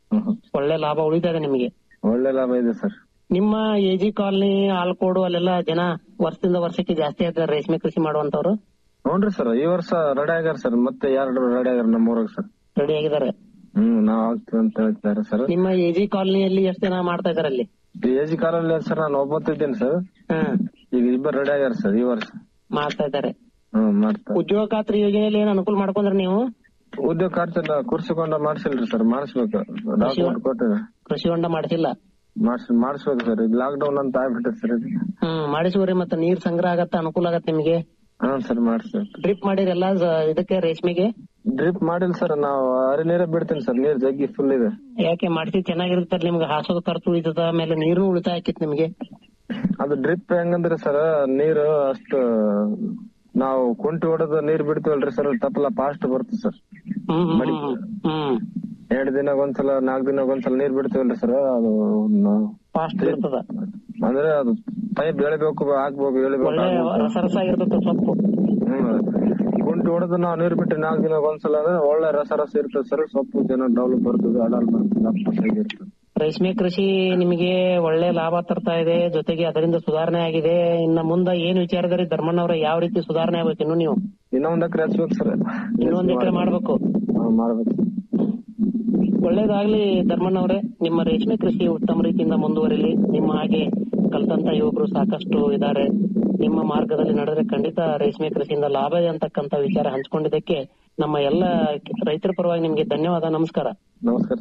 ಒಳ್ಳೆ ಲಾಭ ಉಳಿತಾ ಇದೆ ನಿಮಗೆ ಒಳ್ಳೆ ಲಾಭ ಇದೆ ಸರ್ ನಿಮ್ಮ ಎಜಿ ಕಾಲನಿ ಆಲ್ಕೋಡು ಅಲ್ಲೆಲ್ಲ ಜನ ವರ್ಷದಿಂದ ವರ್ಷಕ್ಕೆ ಜಾಸ್ತಿ ಆಗ್ತಾರೆ ರೇಷ್ಮೆ ಕೃಷಿ ಮಾಡುವಂತವ್ರು ನೋಡ್ರಿ ಸರ್ ಈ ವರ್ಷ ರೆಡಿ ಆಗ್ಯಾರ ಸರ್ ಮತ್ತೆ ಎರಡು ರೆಡಿ ಆಗ್ಯಾರ ನಮ್ಮ ಊರಾಗ ಸರ್ ರೆಡಿ ಆಗಿದ್ದಾರೆ ಹ್ಮ್ ನಾವ್ ಆಗ್ತೀವಿ ಅಂತ ಹೇಳ್ತಾರೆ ಸರ್ ನಿಮ್ಮ ಎಜಿ ಕಾಲನಿಯಲ್ಲಿ ಎಷ್ಟು ಜನ ಮಾಡ್ತಾ ಇದಾರೆ ಅಲ್ಲಿ ಎಜಿ ಕಾಲಲ್ಲಿ ಸರ್ ನಾನು ಒಬ್ಬತ್ತಿದ್ದೇನೆ ಸರ್ ಹ್ಮ್ ಈಗ ಇಬ್ಬರು ರೆಡಿ ಆಗ್ಯಾರ ಸರ್ ಈ ವರ್ಷ ಮಾಡ್ತಾ ಇದ್ದಾರೆ ಹ್ಮ್ ಮಾಡ್ತಾರೆ ಉದ್ಯೋಗ ಖಾತ್ರಿ ಯೋಜನೆಯಲ್ಲಿ ಏನ್ ಅನುಕೂಲ ಮಾಡ್ಕೊಂಡ್ರಿ ನೀವು ಉದ್ಯೋಗ ಖರ್ಚೆಲ್ಲ ಕೃಷಿ ಕೊಂಡ ಮಾಡ್ಸಿಲ್ರಿ ಸರ್ ಮಾಡಿಸ್ಬೇಕು ಡಾಕ್ಯುಮೆಂಟ್ ಕೊಟ್ಟಿದೆ ಕೃಷಿ ಹೊಂಡ ಮಾಡ್ಸಿಲ್ಲ ಮಾಡ್ಸ್ ಮಾಡಿಸ್ಬೇಕು ಸರ್ ಈಗ ಲಾಕ್ ಡೌನ್ ಅಂತ ಆಗ್ಬಿಟ್ಟೆ ಸರ್ ಇದು ಹ್ಮ್ ಮಾಡಿಸುವ್ರಿ ಮತ್ತೆ ನೀರ್ ಸಂಗ್ರಹ ಆಗತ್ತ ಅನುಕೂಲ ಆಗತ್ತೆ ನಿಮಗೆ ಹಾ ಸರ್ ಮಾಡಿಸ್ಬೇಕು ಡ್ರಿಪ್ ಮಾಡಿರಲ್ಲ ಇದಕ್ಕೆ ರೇಷ್ಮೆಗೆ ಡ್ರಿಪ್ ಮಾಡಿಲ್ಲ ಸರ್ ನಾವು ಹರಿ ನೀರೇ ಬಿಡ್ತೀನಿ ಸರ್ ನೀರ್ ಜಗ್ಗಿ ಫುಲ್ ಇದೆ ಯಾಕೆ ಮಾಡಿಸಿ ಚೆನ್ನಾಗಿರುತ್ತೆ ನಿಮ್ಗೆ ಹಾಸೋದು ಖರ್ಚು ಉಳಿತದ ಆಮೇಲೆ ನೀರು ಉಳಿತಾಯ ಆಕಿತ್ ನಿಮ್ಗೆ ಅದು ಡ್ರಿಪ್ ಹೆಂಗಂದ್ರೆ ಸರ್ ನೀರು ಅಷ್ಟು ನಾವು ಕುಂಟಿ ಹೊಡೆದು ನೀರ್ ಬಿಡ್ತೀವಲ್ರಿ ಸರ್ ತಪ್ಪಲ ಫಾಸ್ಟ್ ಬರುತ್ತೆ ಸರ್ ಹ್ಮ್ ಹ್ಮ್ ಹ್ಮ್ ಹ್ಮ್ ಎರಡ್ ದಿನ ಒಂದ್ಸಲ ನಾಲ್ಕ್ ದಿನ ಒಂದ್ಸಲ ನೀರ್ ಬಿಡ್ತೀವಲ್ರಿ ಸರ್ ಅದು ನ- ಫಾಸ್ಟ್ ಇರ್ತದ ಅಂದ್ರೆ ಅದು ಪೈಪ್ ಎಳಿಬೇಕು ಹಾಕ್ಬೇಕು ಎಳಿಬೇಕು ಒಳ್ಳೆ ರಸ ರಸ ಆಗಿರ್ತದ ಸೊಪ್ಪು ಹ್ಮ್. ಕುಂಟಿ ಹೊಡೆದು ನಾವು ನೀರ್ ಬಿಟ್ಟು ನಾಲ್ಕ್ ದಿನ ಒಂದ್ಸಲ ಅಂದ್ರೆ ಒಳ್ಳೆ ರಸ ರಸ ಇರ್ತದೆ ಸರ್ ಸೊಪ್ಪು ಚೆನ್ನಾಗಿ ಡೌಲ್ ಬರ್ತದೆ ಅಡಲ್ ಬರ್ತದೆ ದಪ್ಪ size ಇರ್ತದೆ ರೇಷ್ಮೆ ಕೃಷಿ ನಿಮಗೆ ಒಳ್ಳೆ ಲಾಭ ತರ್ತಾ ಇದೆ ಜೊತೆಗೆ ಅದರಿಂದ ಸುಧಾರಣೆ ಆಗಿದೆ ಇನ್ನ ಮುಂದ ಏನ್ ವಿಚಾರದಲ್ಲಿ ಧರ್ಮಣ್ಣವ್ರ ಯಾವ ರೀತಿ ಸುಧಾರಣೆ ಆಗ್ಬೇಕು ಇನ್ನು ನೀವು ಇನ್ನೂ ಒಂದ್ ಎಕರೆ ಹಚ್ಬೇಕು ಸರ್ ಇನ್ನೊಂದ್ ಎಕರೆ ಮಾಡ್ಬೇಕು ಮಾಡ್ಬೇಕು ಒಳ್ಳೇದಾಗ್ಲಿ ಧರ್ಮಣ್ಣವ್ರೆ ನಿಮ್ಮ ರೇಷ್ಮೆ ಕೃಷಿ ಉತ್ತಮ ರೀತಿಯಿಂದ ಮುಂದುವರಿಲಿ ನಿಮ್ಮ ಹಾಗೆ ಕಲ್ತಂತ ಯುವಕರು ಸಾಕಷ್ಟು ಇದ್ದಾರೆ ನಿಮ್ಮ ಮಾರ್ಗದಲ್ಲಿ ನಡೆದ್ರೆ ಖಂಡಿತ ರೇಷ್ಮೆ ಕೃಷಿಯಿಂದ ಲಾಭ ಇದೆ ಅಂತಕ್ಕಂತ ವಿಚಾರ ಹಂಚ್ಕೊಂಡಿದ್ದಕ್ಕೆ ನಮ್ಮ ಎಲ್ಲ ರೈತರ ಪರವಾಗಿ ನಿಮ್ಗೆ ಧನ್ಯವಾದ ನಮಸ್ಕಾರ ನಮಸ್ಕಾರ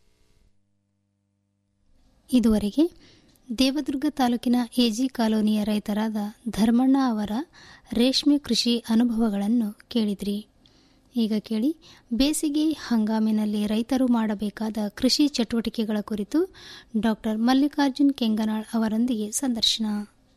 ಇದುವರೆಗೆ ದೇವದುರ್ಗ ತಾಲೂಕಿನ ಎಜಿ ಕಾಲೋನಿಯ ರೈತರಾದ ಧರ್ಮಣ್ಣ ಅವರ ರೇಷ್ಮೆ ಕೃಷಿ ಅನುಭವಗಳನ್ನು ಕೇಳಿದ್ರಿ ಈಗ ಕೇಳಿ ಬೇಸಿಗೆ ಹಂಗಾಮಿನಲ್ಲಿ ರೈತರು ಮಾಡಬೇಕಾದ ಕೃಷಿ ಚಟುವಟಿಕೆಗಳ ಕುರಿತು ಡಾಕ್ಟರ್ ಮಲ್ಲಿಕಾರ್ಜುನ್ ಕೆಂಗನಾಳ್ ಅವರೊಂದಿಗೆ ಸಂದರ್ಶನ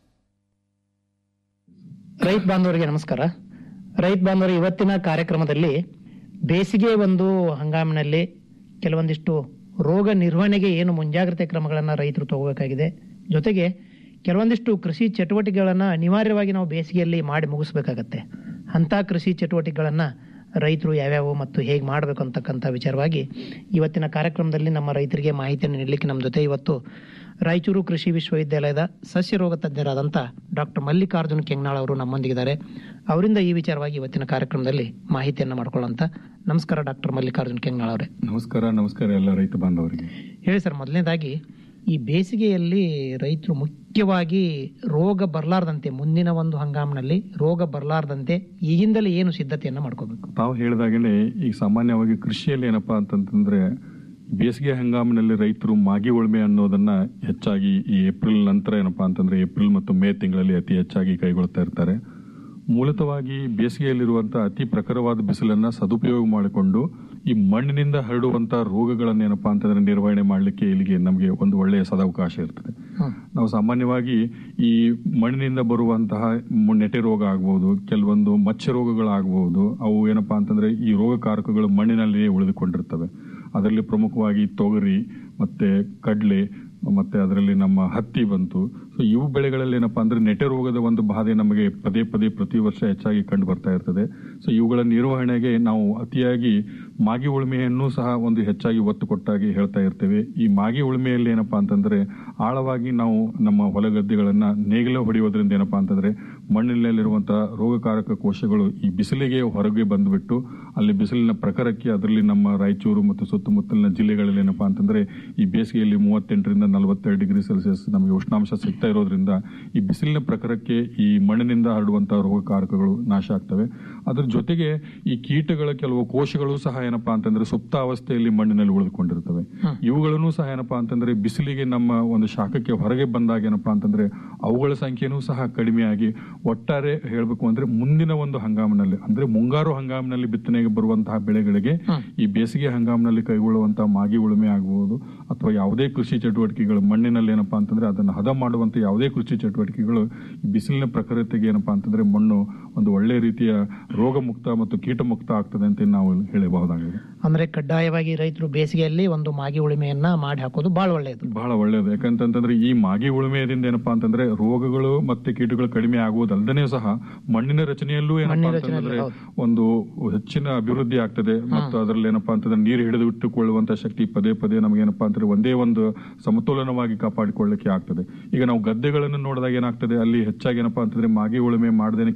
ರೈತ ಬಾಂಧವರಿಗೆ ನಮಸ್ಕಾರ ರೈತ ಬಾಂಧವರು ಇವತ್ತಿನ ಕಾರ್ಯಕ್ರಮದಲ್ಲಿ ಬೇಸಿಗೆ ಒಂದು ಹಂಗಾಮಿನಲ್ಲಿ ಕೆಲವೊಂದಿಷ್ಟು ರೋಗ ನಿರ್ವಹಣೆಗೆ ಏನು ಮುಂಜಾಗ್ರತೆ ಕ್ರಮಗಳನ್ನು ರೈತರು ತಗೋಬೇಕಾಗಿದೆ ಜೊತೆಗೆ ಕೆಲವೊಂದಿಷ್ಟು ಕೃಷಿ ಚಟುವಟಿಕೆಗಳನ್ನು ಅನಿವಾರ್ಯವಾಗಿ ನಾವು ಬೇಸಿಗೆಯಲ್ಲಿ ಮಾಡಿ ಮುಗಿಸ್ಬೇಕಾಗತ್ತೆ ಅಂಥ ಕೃಷಿ ಚಟುವಟಿಕೆಗಳನ್ನು ರೈತರು ಯಾವ್ಯಾವು ಮತ್ತು ಹೇಗೆ ಮಾಡಬೇಕು ಅಂತಕ್ಕಂಥ ವಿಚಾರವಾಗಿ ಇವತ್ತಿನ ಕಾರ್ಯಕ್ರಮದಲ್ಲಿ ನಮ್ಮ ರೈತರಿಗೆ ಮಾಹಿತಿಯನ್ನು ನೀಡಲಿಕ್ಕೆ ನಮ್ಮ ಜೊತೆ ಇವತ್ತು ರಾಯಚೂರು ಕೃಷಿ ವಿಶ್ವವಿದ್ಯಾಲಯದ ಸಸ್ಯ ರೋಗ ತಜ್ಞರಾದಂಥ ಡಾಕ್ಟರ್ ಮಲ್ಲಿಕಾರ್ಜುನ್ ಕೆಂಗ್ನಾಳ್ ಅವರು ನಮ್ಮೊಂದಿಗಿದ್ದಾರೆ ಅವರಿಂದ ಈ ವಿಚಾರವಾಗಿ ಇವತ್ತಿನ ಕಾರ್ಯಕ್ರಮದಲ್ಲಿ ಮಾಹಿತಿಯನ್ನು ಮಾಡ್ಕೊಳ್ಳೋಂತ ನಮಸ್ಕಾರ ಡಾಕ್ಟರ್ ಮಲ್ಲಿಕಾರ್ಜುನ್ ಕೆಂಗ್ನಾಳ್ ಅವರೇ ನಮಸ್ಕಾರ ನಮಸ್ಕಾರ ಎಲ್ಲ ರೈತ ಬಾಂಧವರಿಗೆ ಹೇಳಿ ಸರ್ ಮೊದಲನೇದಾಗಿ ಈ ಬೇಸಿಗೆಯಲ್ಲಿ ರೈತರು ಮುಖ್ಯವಾಗಿ ರೋಗ ಬರಲಾರ್ದಂತೆ ಮುಂದಿನ ಒಂದು ಹಂಗಾಮಿನಲ್ಲಿ ರೋಗ ಬರಲಾರ್ದಂತೆ ಈಗಿಂದಲೇ ಏನು ಸಿದ್ಧತೆಯನ್ನು ಮಾಡ್ಕೋಬೇಕು ತಾವು ಹೇಳಿದಾಗಲೇ ಈಗ ಸಾಮಾನ್ಯವಾಗಿ ಕೃಷಿಯಲ್ಲಿ ಏನಪ್ಪಾ ಅಂತಂತಂದ್ರೆ ಬೇಸಿಗೆ ಹಂಗಾಮಿನಲ್ಲಿ ರೈತರು ಮಾಗಿ ಉಳುಮೆ ಅನ್ನೋದನ್ನ ಹೆಚ್ಚಾಗಿ ಈ ಏಪ್ರಿಲ್ ನಂತರ ಏನಪ್ಪಾ ಅಂತಂದ್ರೆ ಏಪ್ರಿಲ್ ಮತ್ತು ಮೇ ತಿಂಗಳಲ್ಲಿ ಅತಿ ಹೆಚ್ಚಾಗಿ ಕೈಗೊಳ್ತಾ ಇರ್ತಾರೆ ಮೂಲತವಾಗಿ ಬೇಸಿಗೆಯಲ್ಲಿರುವಂತಹ ಅತಿ ಪ್ರಖರವಾದ ಬಿಸಿಲನ್ನ ಸದುಪಯೋಗ ಮಾಡಿಕೊಂಡು ಈ ಮಣ್ಣಿನಿಂದ ಹರಡುವಂತಹ ರೋಗಗಳನ್ನ ಏನಪ್ಪಾ ಅಂತಂದ್ರೆ ನಿರ್ವಹಣೆ ಮಾಡಲಿಕ್ಕೆ ಇಲ್ಲಿಗೆ ನಮಗೆ ಒಂದು ಒಳ್ಳೆಯ ಸದಾವಕಾಶ ಇರ್ತದೆ ನಾವು ಸಾಮಾನ್ಯವಾಗಿ ಈ ಮಣ್ಣಿನಿಂದ ಬರುವಂತಹ ಮು- ನೆಟೆ ರೋಗ ಆಗ್ಬಹುದು ಕೆಲವೊಂದು ಮಚ್ಚ ರೋಗಗಳಾಗಬಹುದು ಅವು ಏನಪ್ಪಾ ಅಂತಂದ್ರೆ ಈ ರೋಗಕಾರಕಗಳು ಮಣ್ಣಿನಲ್ಲಿಯೇ ಉಳಿದುಕೊಂಡಿರ್ತವೆ ಅದರಲ್ಲಿ ಪ್ರಮುಖವಾಗಿ ತೊಗರಿ ಮತ್ತೆ ಕಡ್ಲೆ ಮತ್ತೆ ಅದರಲ್ಲಿ ನಮ್ಮ ಹತ್ತಿ ಬಂತು ಸೊ ಇವು ಬೆಳೆಗಳಲ್ಲಿ ಏನಪ್ಪಾ ಅಂದ್ರೆ ನೆಟೆ ರೋಗದ ಒಂದು ಬಾಧೆ ನಮಗೆ ಪದೇ ಪದೇ ಪ್ರತಿ ವರ್ಷ ಹೆಚ್ಚಾಗಿ ಕಂಡು ಬರ್ತಾ ಇರ್ತದೆ ಸೊ ಇವುಗಳ ನಿರ್ವಹಣೆಗೆ ನಾವು ಅತಿಯಾಗಿ ಮಾಗಿ ಉಳುಮೆಯನ್ನು ಸಹ ಒಂದು ಹೆಚ್ಚಾಗಿ ಒತ್ತು ಕೊಟ್ಟಾಗಿ ಹೇಳ್ತಾ ಇರ್ತೇವೆ ಈ ಮಾಗಿ ಉಳುಮೆಯಲ್ಲಿ ಏನಪ್ಪಾ ಅಂತಂದ್ರೆ ಆಳವಾಗಿ ನಾವು ನಮ್ಮ ಹೊಲಗದ್ದೆಗಳನ್ನ ನೇಗಿಲ ಹೊಡೆಯೋದ್ರಿಂದ ಏನಪ್ಪಾ ಅಂತಂದ್ರೆ ಮಣ್ಣಿನಲ್ಲಿರುವಂತಹ ರೋಗಕಾರಕ ಕೋಶಗಳು ಈ ಬಿಸಿಲಿಗೆ ಹೊರಗೆ ಬಂದ್ಬಿಟ್ಟು ಅಲ್ಲಿ ಬಿಸಿಲಿನ ಪ್ರಖರಕ್ಕೆ ಅದರಲ್ಲಿ ನಮ್ಮ ರಾಯಚೂರು ಮತ್ತು ಸುತ್ತಮುತ್ತಲಿನ ಜಿಲ್ಲೆಗಳಲ್ಲಿ ಏನಪ್ಪಾ ಅಂತಂದ್ರೆ ಈ ಬೇಸಿಗೆಯಲ್ಲಿ ಮೂವತ್ತೆಂಟರಿಂದ ನಲವತ್ತೆರಡು ಡಿಗ್ರಿ ಸೆಲ್ಸಿಯಸ್ ನಮಗೆ ಉಷ್ಣಾಂಶ ಸಿಗ್ತಾ ಇರೋದ್ರಿಂದ ಈ ಬಿಸಿಲಿನ ಪ್ರಖರಕ್ಕೆ ಈ ಮಣ್ಣಿನಿಂದ ಹರಡುವಂತಹ ರೋಗಕಾರಕಗಳು ನಾಶ ಆಗ್ತವೆ ಅದ್ರ ಜೊತೆಗೆ ಈ ಕೀಟಗಳ ಕೆಲವು ಕೋಶಗಳು ಸಹ ಏನಪ್ಪಾ ಅಂತಂದ್ರೆ ಸುಪ್ತ ಅವಸ್ಥೆಯಲ್ಲಿ ಮಣ್ಣಿನಲ್ಲಿ ಉಳಿದುಕೊಂಡಿರ್ತವೆ ಇವುಗಳನ್ನು ಸಹ ಏನಪ್ಪಾ ಅಂತಂದ್ರೆ ಬಿಸಿಲಿಗೆ ನಮ್ಮ ಒಂದು ಶಾಖಕ್ಕೆ ಹೊರಗೆ ಬಂದಾಗ ಏನಪ್ಪಾ ಅಂತಂದ್ರೆ ಅವುಗಳ ಸಂಖ್ಯೆನೂ ಸಹ ಕಡಿಮೆಯಾಗಿ ಒಟ್ಟಾರೆ ಹೇಳಬೇಕು ಅಂದ್ರೆ ಮುಂದಿನ ಒಂದು ಹಂಗಾಮಿನಲ್ಲಿ ಅಂದ್ರೆ ಮುಂಗಾರು ಹಂಗಾಮಿನಲ್ಲಿ ಬಿತ್ತನೆಗೆ ಬರುವಂತಹ ಬೆಳೆಗಳಿಗೆ ಈ ಬೇಸಿಗೆ ಹಂಗಾಮಿನಲ್ಲಿ ಕೈಗೊಳ್ಳುವಂತಹ ಮಾಗಿ ಉಳುಮೆ ಆಗಬಹುದು ಅಥವಾ ಯಾವುದೇ ಕೃಷಿ ಚಟುವಟಿಕೆಗಳು ಮಣ್ಣಿನಲ್ಲಿ ಏನಪ್ಪಾ ಅಂತಂದ್ರೆ ಅದನ್ನು ಹದ ಮಾಡುವಂತ ಯಾವುದೇ ಕೃಷಿ ಚಟುವಟಿಕೆಗಳು ಈ ಬಿಸಿಲಿನ ಪ್ರಖರತೆಗೆ ಏನಪ್ಪಾ ಅಂತಂದ್ರೆ ಮಣ್ಣು ಒಂದು ಒಳ್ಳೆ ರೀತಿಯ ರೋಗ ಮುಕ್ತ ಮತ್ತು ಕೀಟ ಮುಕ್ತ ಆಗ್ತದೆ ಅಂತ ನಾವು ಹೇಳಬಹುದಾಗಿದೆ ಅಂದ್ರೆ ಕಡ್ಡಾಯವಾಗಿ ರೈತರು ಬೇಸಿಗೆಯಲ್ಲಿ ಒಂದು ಮಾಗಿ ಉಳುಮೆಯನ್ನ ಮಾಡಿ ಹಾಕೋದು ಬಹಳ ಒಳ್ಳೆಯದು ಬಹಳ ಒಳ್ಳೆಯದು ಯಾಕಂತಂದ್ರೆ ಈ ಮಾಗಿ ಉಳುಮೆಯಿಂದ ಏನಪ್ಪಾ ಅಂತಂದ್ರೆ ರೋಗಗಳು ಮತ್ತೆ ಕೀಟಗಳು ಕಡಿಮೆ ಆಗುವುದಲ್ಲದೆ ಸಹ ಮಣ್ಣಿನ ರಚನೆಯಲ್ಲೂ ಏನಪ್ಪಾ ಮಣ್ಣಿನ ಅಂತಂದ್ರೆ ರಚನೆಯಲ್ಲಿ, ಒಂದು ಹೆಚ್ಚಿನ ಅಭಿವೃದ್ಧಿ ಆಗ್ತದೆ ಮತ್ತು ಅದರಲ್ಲಿ ಏನಪ್ಪಾ ಅಂತಂದ್ರೆ ನೀರು ಹಿಡಿದು ಇಟ್ಟುಕೊಳ್ಳುವಂತ ಶಕ್ತಿ ಪದೇ ಪದೇ ನಮಗೆ ಏನಪ್ಪಾ ಅಂತಂದ್ರೆ ಒಂದೇ ಒಂದು ಸಮತೋಲನವಾಗಿ ಕಾಪಾಡಿಕೊಳ್ಳಲಿಕ್ಕೆ ಆಗ್ತದೆ ಈಗ ನಾವು ಗದ್ದೆಗಳನ್ನು ನೋಡಿದಾಗ ಏನಾಗ್ತದೆ ಅಲ್ಲಿ ಹೆಚ್ಚಾಗಿ ಏನಪ್ಪಾ ಅಂತಂದ್ರೆ ಮಾಗಿ ಉಳುಮೆ ಮಾಡದೇನೆ ಕೆಲ ರೈತರು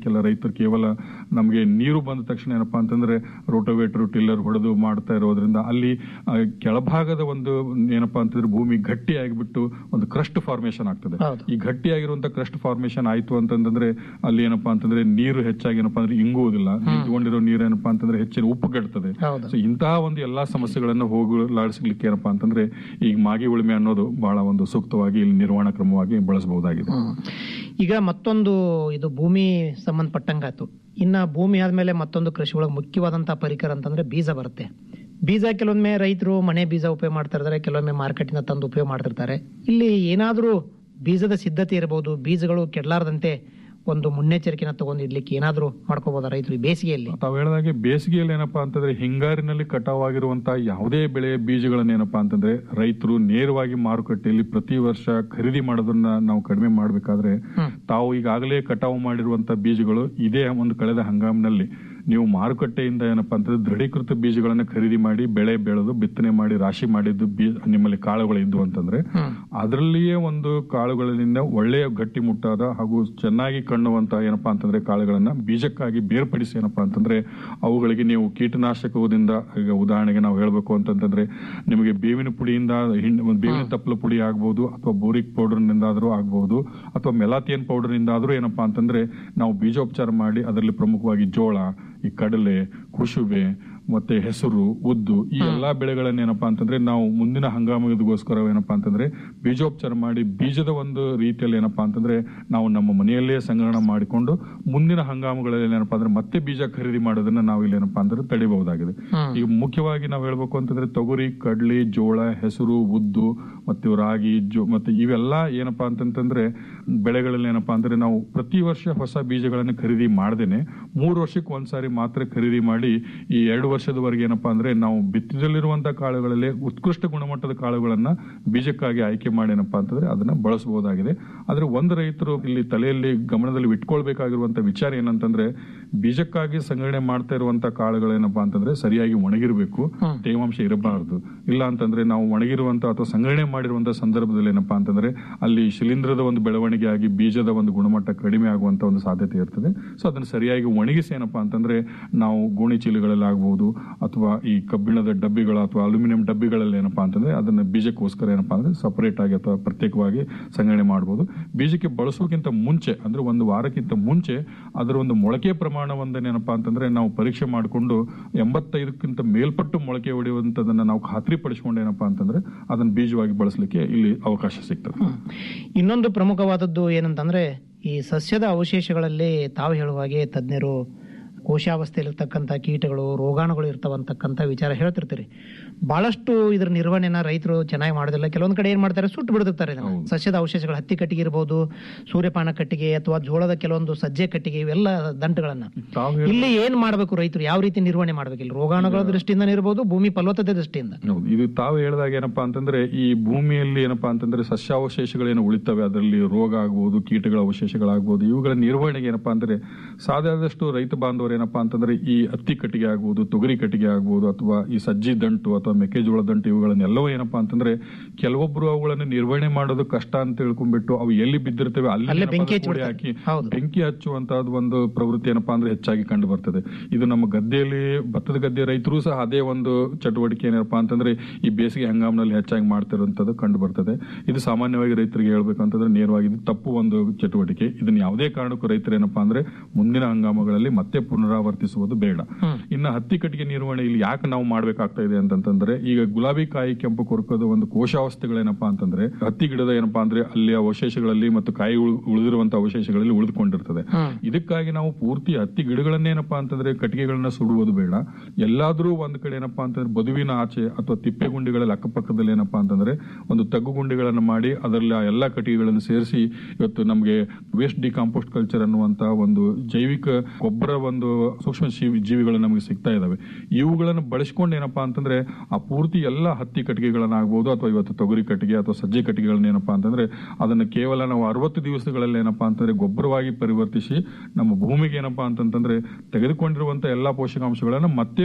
ರೈತರು ಕೇವಲ ನಮಗೆ ನೀರು ಬಂದ ತಕ್ಷಣ ಏನಪ್ಪಾ ಅಂತಂದ್ರೆ ರೋಟೋವೇಟರ್ ಟಿಲ್ಲರ್ ಹೊಡೆದು ಮಾಡ್ತಾ ಇರೋದ್ರಿಂದ ಅಲ್ಲಿ ಆ, ಕೆಳಭಾಗದ ಒಂದು ಏನಪ್ಪಾ ಅಂತಂದ್ರೆ ಭೂಮಿ ಗಟ್ಟಿ ಆಗಿಬಿಟ್ಟು ಒಂದು ಕ್ರಸ್ಟ್ ಫಾರ್ಮೇಶನ್ ಆಗ್ತದೆ ಈ ಗಟ್ಟಿಯಾಗಿರುವಂತ ಕ್ರಸ್ಟ್ ಫಾರ್ಮೇಶನ್ ಆಯ್ತು ಅಂತಂದ್ರೆ ಅಲ್ಲಿ ಏನಪ್ಪಾ ಅಂತಂದ್ರೆ ನೀರು ಹೆಚ್ಚಾಗಿ ಏನಪ್ಪಾ ಅಂದ್ರೆ ಇಂಗುವುದಿಲ್ಲ ನಿಂತ್ಕೊಂಡಿರೋ ನೀರು ಏನಪ್ಪಾ ಅಂತಂದ್ರೆ ಹೆಚ್ಚಿನ ಉಪ್ಪು ಕಟ್ತದೆ ಹೌದು. ಸೊ ಇಂತಹ ಒಂದು ಎಲ್ಲಾ ಸಮಸ್ಯೆಗಳನ್ನು ಹೋಗಲಾಡಿಸ್ಲಿಕ್ಕೆ ಏನಪ್ಪಾ ಅಂತಂದ್ರೆ ಈಗ ಮಾಗಿ ಉಳುಮೆ ಅನ್ನೋದು ಬಹಳ ಒಂದು ಸೂಕ್ತವಾಗಿ ಇಲ್ಲಿ ನಿರ್ವಹಣಾ ಕ್ರಮವಾಗಿ ಬಳಸಬಹುದಾಗಿದೆ ಈಗ ಮತ್ತೊಂದು ಇದು ಭೂಮಿ ಸಂಬಂಧಪಟ್ಟಂಗಾಯ್ತು ಇನ್ನ ಭೂಮಿ ಆದ್ಮೇಲೆ ಮತ್ತೊಂದು ಕೃಷಿ ಒಳಗೆ ಮುಖ್ಯವಾದಂತಹ ಪರಿಕರ ಅಂತಂದ್ರೆ ಬೀಜ ಬರುತ್ತೆ ಬೀಜ ಕೆಲವೊಮ್ಮೆ ರೈತರು ಮನೆ ಬೀಜ ಉಪಯೋಗ ಮಾಡ್ತಾ ಇರ್ತಾರೆ ಕೆಲವೊಮ್ಮೆ ಮಾರ್ಕೆಟಿಂದ ತಂದು ಉಪಯೋಗ ಮಾಡ್ತಿರ್ತಾರೆ ಇಲ್ಲಿ ಏನಾದ್ರೂ ಬೀಜದ ಸಿದ್ಧತೆ ಇರಬಹುದು ಬೀಜಗಳು ಕೆಡಲಾರದಂತೆ ಒಂದು ಮುನ್ನೆಚ್ಚರಿಕೆನ ತಗೊಂಡು ಇಡ್ಲಿಕ್ಕೆ ಏನಾದ್ರೂ ಮಾಡ್ಕೋಬಹುದಾ ರೈತರು ಈ ಬೇಸಿಗೆಯಲ್ಲಿ ತಾವು ಹೇಳಿದಾಗೆ ಬೇಸಿಗೆಯಲ್ಲಿ ಏನಪ್ಪಾ ಅಂತಂದ್ರೆ ಹಿಂಗಾರಿನಲ್ಲಿ ಕಟಾವಾಗಿರುವಂತಹ ಯಾವುದೇ ಬೆಳೆ ಬೀಜಗಳನ್ನ ಏನಪ್ಪಾ ಅಂತಂದ್ರೆ ರೈತರು ನೇರವಾಗಿ ಮಾರುಕಟ್ಟೆಯಲ್ಲಿ ಪ್ರತಿ ವರ್ಷ ಖರೀದಿ ಮಾಡೋದನ್ನ ನಾವು ಕಡಿಮೆ ಮಾಡಬೇಕಾದ್ರೆ ತಾವು ಈಗಾಗಲೇ ಕಟಾವು ಮಾಡಿರುವಂತ ಬೀಜಗಳು ಇದೇ ಒಂದು ಕಳೆದ ಹಂಗಾಮಿನಲ್ಲಿ ನೀವು ಮಾರುಕಟ್ಟೆಯಿಂದ ಏನಪ್ಪಾ ಅಂತಂದ್ರೆ ದೃಢೀಕೃತ ಬೀಜಗಳನ್ನ ಖರೀದಿ ಮಾಡಿ ಬೆಳೆ ಬೆಳೆದು ಬಿತ್ತನೆ ಮಾಡಿ ರಾಶಿ ಮಾಡಿದ್ದು ಬೀಜ ನಿಮ್ಮಲ್ಲಿ ಕಾಳುಗಳು ಇದ್ದು ಅಂತಂದ್ರೆ ಅದರಲ್ಲಿಯೇ ಒಂದು ಕಾಳುಗಳಿಂದ ಒಳ್ಳೆಯ ಗಟ್ಟಿಮುಟ್ಟಾದ ಹಾಗೂ ಚೆನ್ನಾಗಿ ಕಣ್ಣುವಂತ ಏನಪ್ಪಾ ಅಂತಂದ್ರೆ ಕಾಳುಗಳನ್ನ ಬೀಜಕ್ಕಾಗಿ ಬೇರ್ಪಡಿಸಿ ಏನಪ್ಪಾ ಅಂತಂದ್ರೆ ಅವುಗಳಿಗೆ ನೀವು ಕೀಟನಾಶಕದಿಂದ ಈಗ ಉದಾಹರಣೆಗೆ ನಾವು ಹೇಳ್ಬೇಕು ಅಂತಂತಂದ್ರೆ ನಿಮಗೆ ಬೇವಿನ ಪುಡಿಯಿಂದ ಹಿಂಡ್ ಒಂದು ಬೇವಿನ ತಪ್ಪಲ ಪುಡಿ ಆಗ್ಬಹುದು ಅಥವಾ ಬೋರಿಕ್ ಪೌಡರ್ ನಿಂದಾದ್ರೂ ಆಗ್ಬಹುದು ಅಥವಾ ಮೆಲಾಥಿಯನ್ ಪೌಡರ್ ನಿಂದಾದ್ರೂ ಏನಪ್ಪಾ ಅಂತಂದ್ರೆ ನಾವು ಬೀಜೋಪಚಾರ ಮಾಡಿ ಅದರಲ್ಲಿ ಪ್ರಮುಖವಾಗಿ ಜೋಳ ಈ ಕಡಲೆ ಕುಶುಬೆ ಮತ್ತೆ ಹೆಸರು ಉದ್ದು ಈ ಎಲ್ಲಾ ಬೆಳೆಗಳನ್ನ ಏನಪ್ಪಾ ಅಂತಂದ್ರೆ ನಾವು ಮುಂದಿನ ಹಂಗಾಮಗೋಸ್ಕರ ಏನಪ್ಪಾ ಅಂತಂದ್ರೆ ಬೀಜೋಪಚಾರ ಮಾಡಿ ಬೀಜದ ಒಂದು ರೀತಿಯಲ್ಲಿ ಏನಪ್ಪಾ ಅಂತಂದ್ರೆ ನಾವು ನಮ್ಮ ಮನೆಯಲ್ಲೇ ಸಂಗ್ರಹಣ ಮಾಡಿಕೊಂಡು ಮುಂದಿನ ಹಂಗಾಮಗಳಲ್ಲಿ ಏನಪ್ಪಾ ಅಂದ್ರೆ ಮತ್ತೆ ಬೀಜ ಖರೀದಿ ಮಾಡೋದನ್ನ ನಾವು ಇಲ್ಲಿ ಏನಪ್ಪಾ ಅಂದ್ರೆ ತಡಿಬಹುದಾಗಿದೆ ಈಗ ಮುಖ್ಯವಾಗಿ ನಾವು ಹೇಳ್ಬೇಕು ಅಂತಂದ್ರೆ ತೊಗರಿ ಕಡ್ಲಿ ಜೋಳ ಹೆಸರು ಉದ್ದು ಮತ್ತು ರಾಗಿ ಜೋ ಮತ್ತೆ ಇವೆಲ್ಲ ಏನಪ್ಪಾ ಅಂತಂತಂದ್ರೆ ಬೆಳೆಗಳಲ್ಲಿ ಏನಪ್ಪಾ ಅಂದ್ರೆ ನಾವು ಪ್ರತಿ ವರ್ಷ ಹೊಸ ಬೀಜಗಳನ್ನು ಖರೀದಿ ಮಾಡದೇನೆ ಮೂರು ವರ್ಷಕ್ಕೆ ಒಂದ್ಸಾರಿ ಮಾತ್ರ ಖರೀದಿ ಮಾಡಿ ಈ ಎರಡು ವರ್ಷದವರೆಗೆ ಏನಪ್ಪಾ ಅಂದ್ರೆ ನಾವು ಬಿತ್ತಿದಲ್ಲಿರುವಂತಹ ಕಾಳುಗಳಲ್ಲಿ ಉತ್ಕೃಷ್ಟ ಗುಣಮಟ್ಟದ ಕಾಳುಗಳನ್ನ ಬೀಜಕ್ಕಾಗಿ ಆಯ್ಕೆ ಮಾಡಿ ಏನಪ್ಪಾ ಅಂತಂದ್ರೆ ಅದನ್ನ ಬಳಸಬಹುದಾಗಿದೆ ಆದ್ರೆ ಒಂದು ರೈತರು ಇಲ್ಲಿ ತಲೆಯಲ್ಲಿ ಗಮನದಲ್ಲಿ ಇಟ್ಕೊಳ್ಬೇಕಾಗಿರುವಂತ ವಿಚಾರ ಏನಂತಂದ್ರೆ ಬೀಜಕ್ಕಾಗಿ ಸಂಗ್ರಹಣೆ ಮಾಡ್ತಾ ಇರುವಂತ ಕಾಳುಗಳೇನಪ್ಪಾ ಅಂತಂದ್ರೆ ಸರಿಯಾಗಿ ಒಣಗಿರಬೇಕು ತೇವಾಂಶ ಇರಬಾರದು ಇಲ್ಲ ಅಂತಂದ್ರೆ ನಾವು ಒಣಗಿರುವಂತ ಅಥವಾ ಸಂಗ್ರಹಣೆ ಮಾಡಿರುವಂತ ಸಂದರ್ಭದಲ್ಲಿ ಏನಪ್ಪಾ ಅಂತಂದ್ರೆ ಅಲ್ಲಿ ಶಿಲೀಂಧ್ರದ ಒಂದು ಬೆಳವಣಿಗೆ ಆಗಿ ಬೀಜದ ಒಂದು ಗುಣಮಟ್ಟ ಕಡಿಮೆ ಆಗುವಂತ ಒಂದು ಸಾಧ್ಯತೆ ಇರ್ತದೆ ಸೊ ಅದನ್ನ ಸರಿಯಾಗಿ ಒಣಗಿಸಿ ಏನಪ್ಪಾ ಅಂತಂದ್ರೆ ನಾವು ಗೋಣಿ ಚೀಲಗಳಲ್ಲಿ ಆಗ್ಬಹುದು ಅಥವಾ ಈ ಕಬ್ಬಿಣದ ಡಬ್ಬಿಗಳು ಅಥವಾ ಅಲ್ಯೂಮಿನಿಯಂ ಡಬ್ಬಿಗಳಲ್ಲಿ ಏನಪ್ಪಾ ಅಂತಂದ್ರೆ ಅದನ್ನ ಬೀಜಕ್ಕೋಸ್ಕರ ಏನಪ್ಪಾ ಅಂದ್ರೆ ಸಪರೇಟ್ ಆಗಿ ಅಥವಾ ಪ್ರತ್ಯೇಕವಾಗಿ ಸಂಗ್ರಹಣೆ ಮಾಡಬಹುದು ಬೀಜಕ್ಕೆ ಬಳಸೋಕ್ಕಿಂತ ಮುಂಚೆ ಅಂದ್ರೆ ಒಂದು ವಾರಕ್ಕಿಂತ ಮುಂಚೆ ಅದರ ಒಂದು ಮೊಳಕೆ ಪ್ರಮಾಣವೊಂದನ್ನ ಏನಪ್ಪಾ ಅಂತಂದ್ರೆ ನಾವು ಪರೀಕ್ಷೆ ಮಾಡಿಕೊಂಡು ಎಂಬತ್ತೈದಕ್ಕಿಂತ ಮೇಲ್ಪಟ್ಟು ಮೊಳಕೆ ಹೊಡೆಯುವಂತದನ್ನ ನಾವು ಖಾತ್ರಿ ಪಡಿಸ್ಕೊಂಡು ಏನಪ್ಪಾ ಅಂತಂದ್ರೆ ಅದನ್ನ ಬೀಜವಾಗಿ ಬಳಸಲಿಕ್ಕೆ ಇಲ್ಲಿ ಅವಕಾಶ ಸಿಗ್ತದೆ ಇನ್ನೊಂದು ಪ್ರಮುಖವಾದದ್ದು ಏನಂತಂದ್ರೆ ಈ ಸಸ್ಯದ ಅವಶೇಷಗಳಲ್ಲಿ ತಾವು ಹೇಳುವ ಹಾಗೆ ತಜ್ಞರು ಕೋಶಾವಸ್ಥೆಯಲ್ಲಿರ್ತಕ್ಕಂಥ ಕೀಟಗಳು ರೋಗಾಣುಗಳು ಇರ್ತಾವಂತಕ್ಕಂಥ ವಿಚಾರ ಹೇಳ್ತಿರ್ತೀರಿ ಬಹಳಷ್ಟು ಇದ್ರ ನಿರ್ವಹಣೆನ ರೈತರು ಚೆನ್ನಾಗಿ ಮಾಡೋದಿಲ್ಲ ಕೆಲವೊಂದ್ ಕಡೆ ಏನ್ ಮಾಡ್ತಾರೆ ಸುಟ್ಟು ಬಿಡ್ತಿರ್ತಾರೆ ಇದನ್ನ. ಸಸ್ಯದ ಅವಶೇಷಗಳು ಹತ್ತಿ ಕಟ್ಟಿಗೆ ಇರಬಹುದು ಸೂರ್ಯಪಾನ ಕಟ್ಟಿಗೆ ಅಥವಾ ಜೋಳದ ಕೆಲವೊಂದು ಸಜ್ಜೆ ಕಟ್ಟಿಗೆ ಇವೆಲ್ಲ ದಂಟಗಳನ್ನ ಇಲ್ಲಿ ಏನ್ ಮಾಡ್ಬೇಕು ರೈತರು ಯಾವ ರೀತಿ ನಿರ್ವಹಣೆ ಮಾಡ್ಬೇಕು ಇಲ್ಲಿ ರೋಗಾಣುಗಳ ದೃಷ್ಟಿಯಿಂದ ಇರಬಹುದು ಭೂಮಿ ಫಲವತ್ತತೆ ದೃಷ್ಟಿಯಿಂದ ಹೌದು ಇದು ತಾವು ಹೇಳಿದಾಗ ಏನಪ್ಪಾ ಅಂತಂದ್ರೆ ಈ ಭೂಮಿಯಲ್ಲಿ ಏನಪ್ಪಾ ಅಂತಂದ್ರೆ ಸಸ್ಯಾವಶೇಷಗಳೇನು ಉಳಿತವೆ ಅದರಲ್ಲಿ ರೋಗ ಆಗ್ಬೋದು ಕೀಟಗಳ ಅವಶೇಷಗಳಾಗ್ಬೋದು ಇವುಗಳ ನಿರ್ವಹಣೆಗೆ ಏನಪ್ಪಾ ಅಂದ್ರೆ ಸಾಧ್ಯವಾದಷ್ಟು ರೈತ ಬಾಂಧವರು ಏನಪ್ಪಾ ಅಂತಂದ್ರೆ ಈ ಹತ್ತಿ ಕಟ್ಟಿಗೆ ಆಗ್ಬೋದು ತೊಗರಿ ಕಟ್ಟಿಗೆ ಆಗ್ಬೋದು ಅಥವಾ ಈ ಸಜ್ಜಿ ದಂಟು ಅಥವಾ ಮೆಕ್ಕೆಜೋಳ ದಂಟು ಇವುಗಳನ್ನೆಲ್ಲವೂ ಏನಪ್ಪಾ ಅಂತಂದ್ರೆ ಕೆಲವೊಬ್ರು ಅವುಗಳನ್ನು ನಿರ್ವಹಣೆ ಮಾಡೋದು ಕಷ್ಟ ಅಂತ ತಿಳ್ಕೊಂಡ್ಬಿಟ್ಟು ಅವು ಎಲ್ಲಿ ಬಿದ್ದಿರ್ತವೆ ಅಲ್ಲಿ ಅಲ್ಲೇ ಏನಪ್ಪಾ ಬೆಂಕಿ ಅಂದ್ರೆ ಕೂಡಿ ಹಚ್ಬಿಡ್ತಾರೆ. ಹಾಕಿ ಬೆಂಕಿ ಹಚ್ಚುವಂತಹದ್ದು ಒಂದು ಪ್ರವೃತ್ತಿ ಏನಪ್ಪಾ ಅಂದ್ರೆ ಹೆಚ್ಚಾಗಿ ಕಂಡು ಬರ್ತದೆ ಇದು ನಮ್ಮ ಗದ್ದೆಯಲ್ಲಿ ಭತ್ತದ ಗದ್ದೆ ರೈತರು ಸಹ ಅದೇ ಒಂದು ಚಟುವಟಿಕೆ ಏನಪ್ಪಾ ಅಂತಂದ್ರೆ ಈ ಬೇಸಿಗೆ ಹಂಗಾಮಿನಲ್ಲಿ ಹೆಚ್ಚಾಗಿ ಮಾಡ್ತಿರುವಂತದ್ದು ಕಂಡು ಬರ್ತದೆ ಇದು ಸಾಮಾನ್ಯವಾಗಿ ರೈತರಿಗೆ ಹೇಳ್ಬೇಕಂತಂದ್ರೆ ನೇರವಾಗಿ ಇದು ತಪ್ಪು ಒಂದು ಚಟುವಟಿಕೆ ಇದನ್ನ ಯಾವುದೇ ಕಾರಣಕ್ಕೂ ರೈತರು ಏನಪ್ಪಾ ಅಂದ್ರೆ ಮುಂದಿನ ಹಂಗಾಮಗಳಲ್ಲಿ ಮತ್ತೆ ಪುನರಾವರ್ತಿಸುವುದು ಬೇಡ ಇನ್ನು ಹತ್ತಿ ಕಟ್ಟಿಗೆ ನಿರ್ವಹಣೆ ಇಲ್ಲಿ ಯಾಕೆ ನಾವು ಮಾಡ್ಬೇಕಾಗ್ತಾ ಇದೆ ಅಂತಂತಂದ್ರೆ ಈಗ ಗುಲಾಬಿ ಕಾಯಿ ಕೆಂಪು ಕೊರಕದ ಒಂದು ಕೋಶಾವಸ್ಥೆಗಳೇನಪ್ಪಾ ಅಂತಂದ್ರೆ ಹತ್ತಿ ಗಿಡದ ಏನಪ್ಪಾ ಅಂದ್ರೆ ಅಲ್ಲಿ ಅವಶೇಷಗಳಲ್ಲಿ ಮತ್ತು ಕಾಯಿ ಉಳ್- ಉಳಿದಿರುವಂತಹ ಅವಶೇಷಗಳಲ್ಲಿ ಉಳಿದುಕೊಂಡಿರ್ತದೆ ಇದಕ್ಕಾಗಿ ನಾವು ಪೂರ್ತಿ ಹತ್ತಿ ಗಿಡಗಳನ್ನೇನಪ್ಪಾ ಅಂತಂದ್ರೆ ಕಟ್ಟಿಗೆಗಳನ್ನ ಸುಡುವುದು ಬೇಡ ಎಲ್ಲಾದ್ರೂ ಒಂದ್ ಕಡೆ ಏನಪ್ಪಾ ಅಂತಂದ್ರೆ ಬದುವಿನ ಆಚೆ ಅಥವಾ ತಿಪ್ಪೆ ಗುಂಡಿಗಳಲ್ಲಿ ಅಕ್ಕಪಕ್ಕದಲ್ಲಿ ಏನಪ್ಪಾ ಅಂತಂದ್ರೆ ಒಂದು ತಗ್ಗು ಗುಂಡಿಗಳನ್ನ ಮಾಡಿ ಅದರಲ್ಲಿ ಆ ಎಲ್ಲಾ ಕಟ್ಟಿಗೆಗಳನ್ನು ಸೇರಿಸಿ ಇವತ್ತು ನಮಗೆ ವೇಸ್ಟ್ ಡಿಕಾಂಪೋಸ್ಟ್ ಕಲ್ಚರ್ ಅನ್ನುವಂತ ಒಂದು ಜೈವಿಕ ಗೊಬ್ಬರ ಒಂದು ಸೂಕ್ಷ್ಮ ಜೀವಿ- ಜೀವಿಗಳು ನಮಗೆ ಸಿಗ್ತಾ ಇದಾವೆ ಇವುಗಳನ್ನು ಬಳಸ್ಕೊಂಡು ಏನಪ್ಪಾ ಅಂತಂದ್ರೆ ಆ ಪೂರ್ತಿ ಎಲ್ಲ ಹತ್ತಿ ಕಟ್ಟಿಗೆಗಳನ್ನಾಗ್ಬೋದು ಅಥವಾ ಇವತ್ತು ತೊಗರಿ ಕಟ್ಟಿಗೆ ಅಥವಾ ಸಜ್ಜೆ ಕಟ್ಟಿಗೆಗಳನ್ನ ಏನಪ್ಪಾ ಅಂತಂದ್ರೆ ಅದನ್ನ ಕೇವಲ ನಾವು ಅರವತ್ತು ದಿವಸಗಳಲ್ಲಿ ಏನಪ್ಪಾ ಅಂತಂದ್ರೆ ಗೊಬ್ಬರವಾಗಿ ಪರಿವರ್ತಿಸಿ ನಮ್ಮ ಭೂಮಿಗೆ ಏನಪ್ಪಾ ಅಂತಂತಂದ್ರೆ ತೆಗೆದುಕೊಂಡಿರುವಂತ ಎಲ್ಲಾ ಪೋಷಕಾಂಶಗಳನ್ನ ಮತ್ತೆ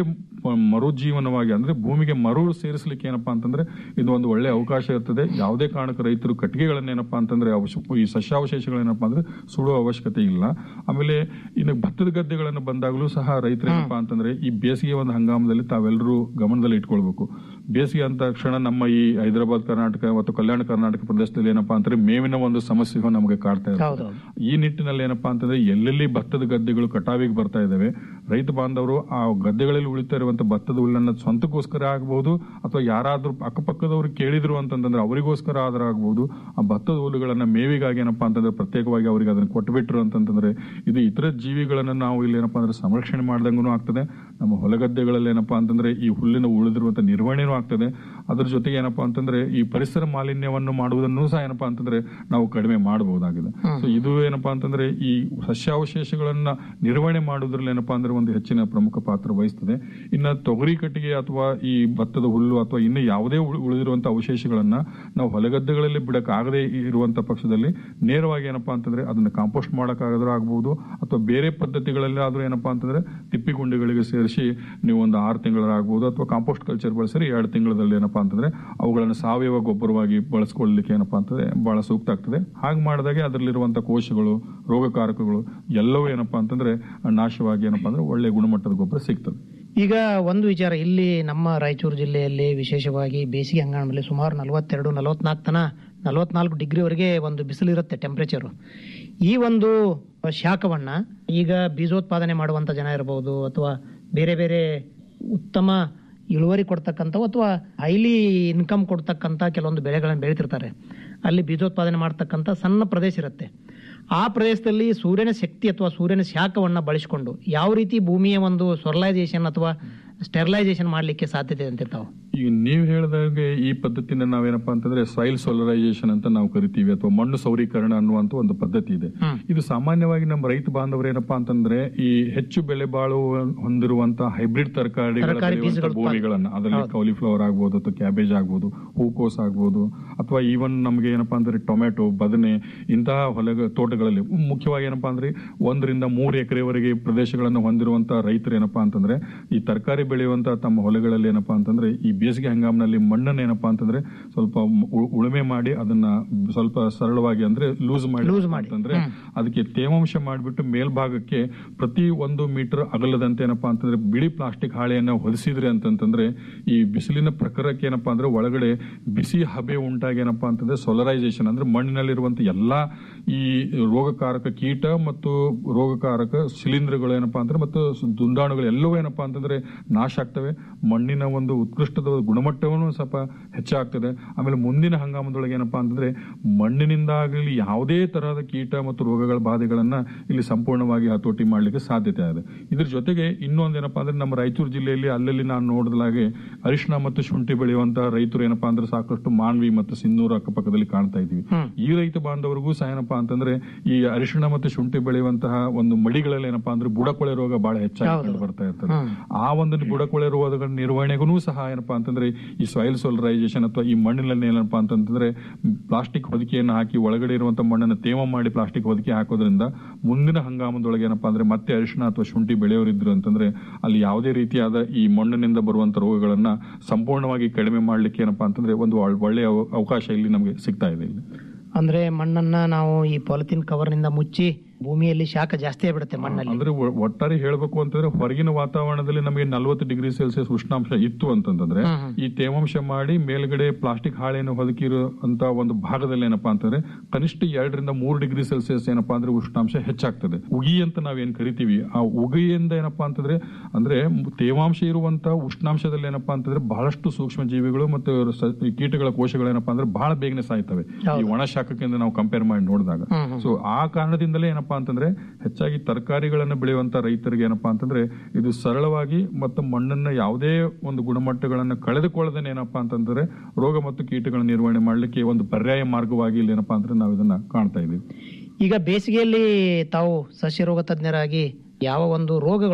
ಪ- ಮರುಜೀವನವಾಗಿ ಅಂದ್ರೆ ಭೂಮಿಗೆ ಮರು ಸೇರಿಸಲಿಕ್ಕೆ ಏನಪ್ಪಾ ಅಂತಂದ್ರೆ ಇದು ಒಂದು ಒಳ್ಳೆ ಅವಕಾಶ ಇರ್ತದೆ ಯಾವುದೇ ಕಾರಣಕ್ಕೆ ರೈತರು ಕಟ್ಟಿಗೆಗಳನ್ನೇನಪ್ಪಾ ಅಂತಂದ್ರೆ ಅವಶ್ಯ ಈ ಸಸ್ಯಾವಶೇಷಗಳೇನಪ್ಪಾ ಅಂದ್ರೆ ಸುಡುವ ಅವಶ್ಯಕತೆ ಇಲ್ಲ ಆಮೇಲೆ ಇನ್ನು ಭತ್ತದ ಗದ್ದೆಗಳನ್ನು ಬಂದಾಗಲೂ ಸಹ ರೈತರು ಏನಪ್ಪಾ ಅಂತಂದ್ರೆ ಈ ಬೇಸಿಗೆ ಒಂದು ಹಂಗಾಮದಲ್ಲಿ ತಾವೆಲ್ಲರೂ ಗಮನದಲ್ಲಿ ಇಟ್ಕೊಳ್ಬೇಕು ಬೇಸಿಗೆ ಅಂತ ತಕ್ಷಣ ನಮ್ಮ ಈ ಹೈದರಾಬಾದ್ ಕರ್ನಾಟಕ ಮತ್ತು ಕಲ್ಯಾಣ ಕರ್ನಾಟಕ ಪ್ರದೇಶದಲ್ಲಿ ಏನಪ್ಪಾ ಅಂತಂದ್ರೆ ಮೇವಿನ ಒಂದು ಸಮಸ್ಯೆಗಳು ನಮಗೆ ಕಾಡ್ತಾ ಇರ್ತದೆ ಹೌದೌದು. ಈ ನಿಟ್ಟಿನಲ್ಲಿ ಏನಪ್ಪಾ ಅಂತಂದ್ರೆ ಎಲ್ಲೆಲ್ಲಿ ಭತ್ತದ ಗದ್ದೆಗಳು ಕಟಾವಿಗೆ ಬರ್ತಾ ಇದಾವೆ ರೈತ ಬಾಂಧವರು ಆ ಗದ್ದೆಗಳಲ್ಲಿ ಉಳಿತಾ ಇರುವಂತ ಭತ್ತದ ಹುಲ್ಲನ್ನ ಸ್ವಂತಕ್ಕೋಸ್ಕರ ಆಗಬಹುದು ಅಥವಾ ಯಾರಾದ್ರೂ ಅಕ್ಕಪಕ್ಕದವ್ರು ಕೇಳಿದ್ರು ಅಂತಂದ್ರೆ ಅವರಿಗೋಸ್ಕರ ಆದ್ರ ಆಗಬಹುದು ಆ ಭತ್ತದ ಹುಲ್ಲುಗಳನ್ನ ಮೇವಿಗಾಗಿ ಏನಪ್ಪಾ ಅಂತಂದ್ರೆ ಪ್ರತ್ಯೇಕವಾಗಿ ಅವರಿಗೆ ಅದನ್ನ ಕೊಟ್ಬಿಟ್ರು ಅಂತಂದ್ರೆ ಇದು ಇತರ ಜೀವಿಗಳನ್ನ ನಾವು ಇಲ್ಲಿ ಏನಪ್ಪಾ ಅಂದ್ರೆ ಸಂರಕ್ಷಣೆ ಮಾಡ್ದಂಗೂ ಆಗ್ತದೆ ನಮ್ಮ ಹೊಲಗದ್ದೆಗಳಲ್ಲಿ ಏನಪ್ಪಾ ಅಂತಂದ್ರೆ ಈ ಹುಲ್ಲಿನ ಉಳಿದಿರುವಂತ ನಿರ್ವಹಣೆನೂ ಆಗ್ತದೆ ಅದ್ರ ಜೊತೆಗೆ ಏನಪ್ಪಾ ಅಂತಂದ್ರೆ ಈ ಪರಿಸರ ಮಾಲಿನ್ಯವನ್ನು ಮಾಡುವುದನ್ನು ಸಹ ಏನಪ್ಪಾ ಅಂತಂದ್ರೆ ನಾವು ಕಡಿಮೆ ಮಾಡಬಹುದಾಗಿದೆ ಸೊ ಇದು ಏನಪ್ಪಾ ಅಂತಂದ್ರೆ ಈ ಸಸ್ಯಾವಶೇಷಗಳನ್ನ ನಿರ್ವಹಣೆ ಮಾಡುವುದ್ರಲ್ಲಿ ಏನಪ್ಪಾ ಅಂದ್ರೆ ಒಂದು ಹೆಚ್ಚಿನ ಪ್ರಮುಖ ಪಾತ್ರ ವಹಿಸ್ತದೆ ಇನ್ನ ತೊಗರಿ ಕಟ್ಟಿಗೆ ಅಥವಾ ಈ ಭತ್ತದ ಹುಲ್ಲು ಅಥವಾ ಇನ್ನು ಯಾವುದೇ ಉಳಿ- ಉಳಿದಿರುವಂತ ಅವಶೇಷಗಳನ್ನ ನಾವು ಹೊಲಗದ್ದೆಗಳಲ್ಲಿ ಬಿಡಕ್ಕಾಗದೇ ಇರುವಂತ ಪಕ್ಷದಲ್ಲಿ ನೇರವಾಗಿ ಏನಪ್ಪಾ ಅಂತಂದ್ರೆ ಅದನ್ನ ಕಾಂಪೋಸ್ಟ್ ಮಾಡಕ್ಕಾಗಾದ್ರೂ ಆಗ್ಬಹುದು ಅಥವಾ ಬೇರೆ ಪದ್ಧತಿಗಳಲ್ಲಿ ಆದ್ರೂ ಏನಪ್ಪಾ ಅಂತಂದ್ರೆ ತಿಪ್ಪಿ ಗುಂಡಿಗಳಿಗೆ ಸೇರಿಸಿ ನೀವು ಒಂದು ಆರು ತಿಂಗಳಾಗಬಹುದು ಅಥವಾ ಕಾಂಪೋಸ್ಟ್ ಕಲ್ಚರ್ ಬಳಸಿದ್ರೆ ಎರಡು ತಿಂಗಳಲ್ಲಿ ಏನಪ್ಪಾ ಅಂತಂದ್ರೆ ಅವುಗಳನ್ನು ಸಾವಯವ ಗೊಬ್ಬರವಾಗಿ ಬಳಸ್ಕೊಳ್ಳಲಿಕ್ಕೆ ಏನಪ್ಪಾ ಅಂತಂದ್ರೆ ಬಹಳ ಸೂಕ್ತ ಆಗ್ತದೆ ಹಾಗೆ ಮಾಡಿದಾಗೆ ಅದರಲ್ಲಿರುವಂತ ಕೋಶಗಳು ರೋಗಕಾರಕಗಳು ಎಲ್ಲವೂ ಏನಪ್ಪಾ ಅಂತಂದ್ರೆ ನಾಶವಾಗಿ ಏನಪ್ಪಾ ಅಂದ್ರೆ ಒಳ್ಳೆ ಗುಣಮಟ್ಟದ ಗೊಬ್ಬರ ಸಿಗ್ತದೆ ಈಗ ಒಂದು ವಿಚಾರ ಇಲ್ಲಿ ನಮ್ಮ ರಾಯಚೂರು ಜಿಲ್ಲೆಯಲ್ಲಿ ವಿಶೇಷವಾಗಿ ಬೇಸಿಗೆ ಹಂಗಾಮಲ್ಲಿ ಸುಮಾರು ನಲವತ್ತೆರಡು ನಲವತ್ನಾಲ್ಕು ತನ ನಲವತ್ನಾಲ್ಕು ಡಿಗ್ರಿವರೆಗೆ ಒಂದು ಬಿಸಿಲಿರುತ್ತೆ ಟೆಂಪರೇಚರು ಈ ಒಂದು ಶಾಖವನ್ನ ಈಗ ಬೀಜೋತ್ಪಾದನೆ ಮಾಡುವಂತ ಜನ ಇರಬಹುದು ಅಥವಾ ಬೇರೆ ಬೇರೆ ಉತ್ತಮ ಇಳುವರಿ ಕೊಡ್ತಕ್ಕಂಥವು ಅಥವಾ ಹೈಲಿ ಇನ್ಕಮ್ ಕೊಡ್ತಕ್ಕಂಥ ಕೆಲವೊಂದು ಬೆಳೆಗಳನ್ನು ಬೆಳೀತಿರ್ತಾರೆ ಅಲ್ಲಿ ಬೀಜೋತ್ಪಾದನೆ ಮಾಡ್ತಕ್ಕಂಥ ಸಣ್ಣ ಪ್ರದೇಶ ಇರುತ್ತೆ ಆ ಪ್ರದೇಶದಲ್ಲಿ ಸೂರ್ಯನ ಶಕ್ತಿ ಅಥವಾ ಸೂರ್ಯನ ಶಾಖವನ್ನ ಬಳಸಿಕೊಂಡು ಯಾವ ರೀತಿ ಭೂಮಿಯ ಒಂದು ಸೊರ್ಲೈಸೇಷನ್ ಅಥವಾ ಸ್ಟೆರಿಲೈಸೇಷನ್ ಮಾಡಲಿಕ್ಕೆ ಸಾಧ್ಯತೆ ಅಂತಿರ್ತಾವೆ ಈಗ ನೀವು ಹೇಳಿದಾಗೆ ಈ ಪದ್ಧತಿನ ನಾವೇನಪ್ಪಾ ಅಂತಂದ್ರೆ ಸಾಯಿಲ್ ಸೋಲರೈಸೇಷನ್ ಅಂತ ನಾವು ಕರಿತೀವಿ ಅಥವಾ ಮಣ್ಣು ಸೌರೀಕರಣ ಅನ್ನುವಂತ ಒಂದು ಪದ್ಧತಿ ಇದೆ ಇದು ಸಾಮಾನ್ಯವಾಗಿ ನಮ್ಮ ರೈತ ಬಾಂಧವರು ಏನಪ್ಪಾ ಅಂತಂದ್ರೆ ಈ ಹೆಚ್ಚು ಬೆಲೆ ಬಾಳು ಹೊಂದಿರುವಂತ ಹೈಬ್ರಿಡ್ ತರಕಾರಿಗಳ ತರಕಾರಿ ಬೆಳೆಯುವಂತ ಬೀಜಗಳ ಭೂಮಿಗಳನ್ನ ಅದರಲ್ಲಿ ಕಾಲಿಫ್ಲವರ್ ಆಗ್ಬೋದು ಅಥವಾ ಕ್ಯಾಬೇಜ್ ಆಗ್ಬೋದು ಹೂಕೋಸ್ ಆಗ್ಬೋದು ಅಥವಾ ಈವನ್ ನಮಗೆ ಏನಪ್ಪಾ ಅಂದ್ರೆ ಟೊಮೆಟೊ ಬದನೆ ಇಂತಹ ಹೊಲ ತೋಟಗಳಲ್ಲಿ ಮುಖ್ಯವಾಗಿ ಏನಪ್ಪಾ ಅಂದ್ರೆ ಒಂದರಿಂದ ಮೂರು ಎಕರೆವರೆಗೆ ಪ್ರದೇಶಗಳನ್ನು ಹೊಂದಿರುವಂತ ರೈತರು ಏನಪ್ಪಾ ಅಂತಂದ್ರೆ ಈ ತರಕಾರಿ ಬೆಳೆಯುವಂತ ತಮ್ಮ ಹೊಲಗಳಲ್ಲಿ ಏನಪ್ಪಾ ಅಂತಂದ್ರೆ ಈ ಬೇಸಿಗೆ ಹಂಗಾಮಿನಲ್ಲಿ ಮಣ್ಣನ್ನ ಏನಪ್ಪಾ ಅಂತಂದ್ರೆ ಸ್ವಲ್ಪ ಉ- ಉಳುಮೆ ಮಾಡಿ ಅದನ್ನ ಸ್ವಲ್ಪ ಸರಳವಾಗಿ ಅಂದ್ರೆ ಲೂಸ್ ಮಾಡಿ ಅಂತಂದ್ರೆ ಅದಕ್ಕೆ ತೇವಾಂಶ ಮಾಡಿಬಿಟ್ಟು ಮೇಲ್ಭಾಗಕ್ಕೆ ಪ್ರತಿ ಒಂದು ಮೀಟರ್ ಅಗಲದಂತೆ ಏನಪ್ಪಾ ಅಂತಂದ್ರೆ ಬಿಳಿ ಪ್ಲಾಸ್ಟಿಕ್ ಹಾಳೆಯನ್ನ ಹೊದಿಸಿದ್ರಿ ಅಂತಂತಂದ್ರೆ ಈ ಬಿಸಿಲಿನ ಪ್ರಖರಕ್ಕೆ ಏನಪ್ಪಾ ಅಂದ್ರೆ ಒಳಗಡೆ ಬಿಸಿ ಹಬೆ ಉಂಟಾಗಿ ಏನಪ್ಪಾ ಅಂತಂದ್ರೆ ಸೋಲರೈಸೇಷನ್ ಅಂದ್ರೆ ಮಣ್ಣಿನಲ್ಲಿರುವಂತ ಎಲ್ಲಾ ಈ ರೋಗಕಾರಕ ಕೀಟ ಮತ್ತು ರೋಗಕಾರಕ ಶಿಲೀಂಧ್ರಗಳು ಏನಪ್ಪಾ ಅಂದ್ರೆ ಮತ್ತು ಸ- ದುಂಡಾಣುಗಳು ಎಲ್ಲವೂ ಏನಪ್ಪಾ ಅಂತಂದ್ರೆ ನಾಶ ಆಗ್ತವೆ ಮಣ್ಣಿನ ಒಂದು ಉತ್ಕೃಷ್ಟದ ಗುಣಮಟ್ಟವನ್ನು ಸ್ವಲ್ಪ ಹೆಚ್ಚಾಗ್ತದೆ ಆಮೇಲೆ ಮುಂದಿನ ಹಂಗಾಮದೊಳಗೆ ಏನಪ್ಪಾ ಅಂತಂದ್ರೆ ಮಣ್ಣಿನಿಂದಾಗಲಿ ಯಾವುದೇ ತರಹದ ಕೀಟ ಮತ್ತು ರೋಗಗಳ ಬಾಧೆಗಳನ್ನ ಇಲ್ಲಿ ಸಂಪೂರ್ಣವಾಗಿ ಹತೋಟಿ ಮಾಡ್ಲಿಕ್ಕೆ ಸಾಧ್ಯತೆ ಇದೆ ಇದ್ರ ಜೊತೆಗೆ ಇನ್ನೊಂದು ಏನಪ್ಪಾ ಅಂದ್ರೆ ನಮ್ಮ ರಾಯಚೂರು ಜಿಲ್ಲೆಯಲ್ಲಿ ಅಲ್ಲಲ್ಲಿ ನಾನು ನೋಡಿದಾಗೆ ಅರಿಶಿನ ಮತ್ತು ಶುಂಠಿ ಬೆಳೆಯುವಂತಹ ರೈತರು ಏನಪ್ಪಾ ಅಂದ್ರೆ ಸಾಕಷ್ಟು ಮಾನ್ವಿ ಮತ್ತು ಸಿನ್ನೂರು ಅಕ್ಕಪಕ್ಕದಲ್ಲಿ ಕಾಣ್ತಾ ಇದೀವಿ ಈ ರೈತ ಬಾಂಧವರಿಗೂ ಸಹ ಏನಪ್ಪಾ ಅಂತಂದ್ರೆ ಈ ಅರಿಶಿಣ ಮತ್ತು ಶುಂಠಿ ಬೆಳೆಯುವಂತಹ ಒಂದು ಮಡಿಗಳಲ್ಲಿ ಏನಪ್ಪಾ ಅಂದ್ರೆ ಬುಡಕೊಳೆ ರೋಗ ಬಹಳ ಹೆಚ್ಚಾಗಿ ಕಂಡು ಬರ್ತಾ ಇರ್ತದೆ ಆ ಒಂದು ಬುಡಕೊಳೆ ರೋಗಗಳ ನಿರ್ವಹಣೆಗೂ ಸಹ ಏನಪ್ಪಾ ಅಂತಂದ್ರೆ ಈ ಸಾಯಿಲ್ ಸೋಲರೈಸೇಷನ್ ಅಥವಾ ಈ ಮಣ್ಣಿನಲ್ಲಿ ಏನಪ್ಪಾ ಅಂತಂದ್ರೆ ಪ್ಲಾಸ್ಟಿಕ್ ಹೊದಿಕೆಯನ್ನು ಹಾಕಿ ಒಳಗಡೆ ಇರುವಂತಹ ಮಣ್ಣನ್ನು ತೇವ ಮಾಡಿ ಪ್ಲಾಸ್ಟಿಕ್ ಹೊದಿಕೆ ಹಾಕೋದ್ರಿಂದ ಮುಂದಿನ ಹಂಗಾಮದೊಳಗೆ ಏನಪ್ಪಾ ಅಂದ್ರೆ ಮತ್ತೆ ಅರಿಶಿಣ ಅಥವಾ ಶುಂಠಿ ಬೆಳೆಯೋರಿದ್ರು ಅಂತಂದ್ರೆ ಅಲ್ಲಿ ಯಾವುದೇ ರೀತಿಯಾದ ಈ ಮಣ್ಣಿನಿಂದ ಬರುವಂತ ರೋಗಗಳನ್ನ ಸಂಪೂರ್ಣವಾಗಿ ಕಡಿಮೆ ಮಾಡ್ಲಿಕ್ಕೆ ಏನಪ್ಪಾ ಅಂತಂದ್ರೆ ಒಂದು ಒಳ್- ಒಳ್ಳೆಯ ಅವ- ಅವಕಾಶ ಇಲ್ಲಿ ನಮಗೆ ಸಿಗ್ತಾ ಇದೆ ಇಲ್ಲಿ ಅಂದ್ರೆ ಮಣ್ಣನ್ನ ನಾವು ಈ ಪಾಲಿಥಿನ್ ಕವರ್ನಿಂದ ಮುಚ್ಚಿ ಭೂಮಿಯಲ್ಲಿ ಶಾಖ ಜಾಸ್ತಿ ಆಗ್ಬಿಡುತ್ತೆ ಮಣ್ಣಲ್ಲಿ ಅಂದ್ರೆ ಒ- ಒಟ್ಟಾರೆ ಹೇಳ್ಬೇಕು ಅಂತಂದ್ರೆ ಹೊರಗಿನ ವಾತಾವರಣದಲ್ಲಿ ನಮಗೆ ನಲವತ್ತು ಡಿಗ್ರಿ ಸೆಲ್ಸಿಯಸ್ ಉಷ್ಣಾಂಶ ಇತ್ತು ಅಂತಂದ್ರೆ ಈ ತೇವಾಂಶ ಮಾಡಿ ಮೇಲ್ಗಡೆ ಪ್ಲಾಸ್ಟಿಕ್ ಹಾಳೆಯನ್ನು ಹೊದಕಿರುವಂತ ಒಂದು ಭಾಗದಲ್ಲಿ ಏನಪ್ಪಾ ಅಂತಂದ್ರೆ ಕನಿಷ್ಠ ಎರಡರಿಂದ ಮೂರು ಡಿಗ್ರಿ ಸೆಲ್ಸಿಯಸ್ ಏನಪ್ಪಾ ಅಂದ್ರೆ ಉಷ್ಣಾಂಶ ಹೆಚ್ಚಾಗ್ತದೆ ಉಗಿ ಅಂತ ನಾವೇನ್ ಕರಿತೀವಿ ಆ ಉಗಿಯಿಂದ ಏನಪ್ಪಾ ಅಂತಂದ್ರೆ ಅಂದ್ರೆ ತೇವಾಂಶ ಇರುವಂತ ಉಷ್ಣಾಂಶದಲ್ಲಿ ಏನಪ್ಪಾ ಅಂತಂದ್ರೆ ಬಹಳಷ್ಟು ಸೂಕ್ಷ್ಮ ಜೀವಿಗಳು ಮತ್ತು ಸ- ಈ ಕೀಟಗಳ ಕೋಶಗಳು ಏನಪ್ಪಾ ಅಂದ್ರೆ ಬಹಳ ಬೇಗನೆ ಸಾಯ್ತವೆ ಈ ಒಣ ಶಾಖಕ್ಕಿಂತ ನಾವು ಕಂಪೇರ್ ಮಾಡಿ ನೋಡಿದಾಗ ಸೊ ಆ ಕಾರಣದಿಂದಲೇ ಏನಪ್ಪಾ ಅಂತಂದ್ರೆ ಹೆಚ್ಚಾಗಿ ತರಕಾರಿಗಳನ್ನು ಬೆಳೆಯುವಂತ ರೈತರಿಗೆ ಏನಪ್ಪಾ ಅಂತಂದ್ರೆ ಇದು ಸರಳವಾಗಿ ಮತ್ತು ಮಣ್ಣನ್ನ ಯಾವುದೇ ಒಂದು ಗುಣಮಟ್ಟಗಳನ್ನ ಕಳೆದುಕೊಳ್ಳದೇನೆ ಏನಪ್ಪಾ ಅಂತಂದ್ರೆ ರೋಗ ಮತ್ತು ಕೀಟಗಳ ನಿರ್ವಹಣೆ ಮಾಡ್ಲಿಕ್ಕೆ ಒಂದು ಪರ್ಯಾಯ ಮಾರ್ಗವಾಗಿ ಇಲ್ಲಿ ಏನಪ್ಪಾ ಅಂದ್ರೆ ನಾವು ಇದನ್ನ ಕಾಣ್ತಾ ಇದೀವಿ ಈಗ ಬೇಸಿಗೆಯಲ್ಲಿ ತಾವು ಸಸ್ಯ ರೋಗ ತಜ್ಞರಾಗಿ ಯಾವ ಒಂದು ರೋಗಗಳು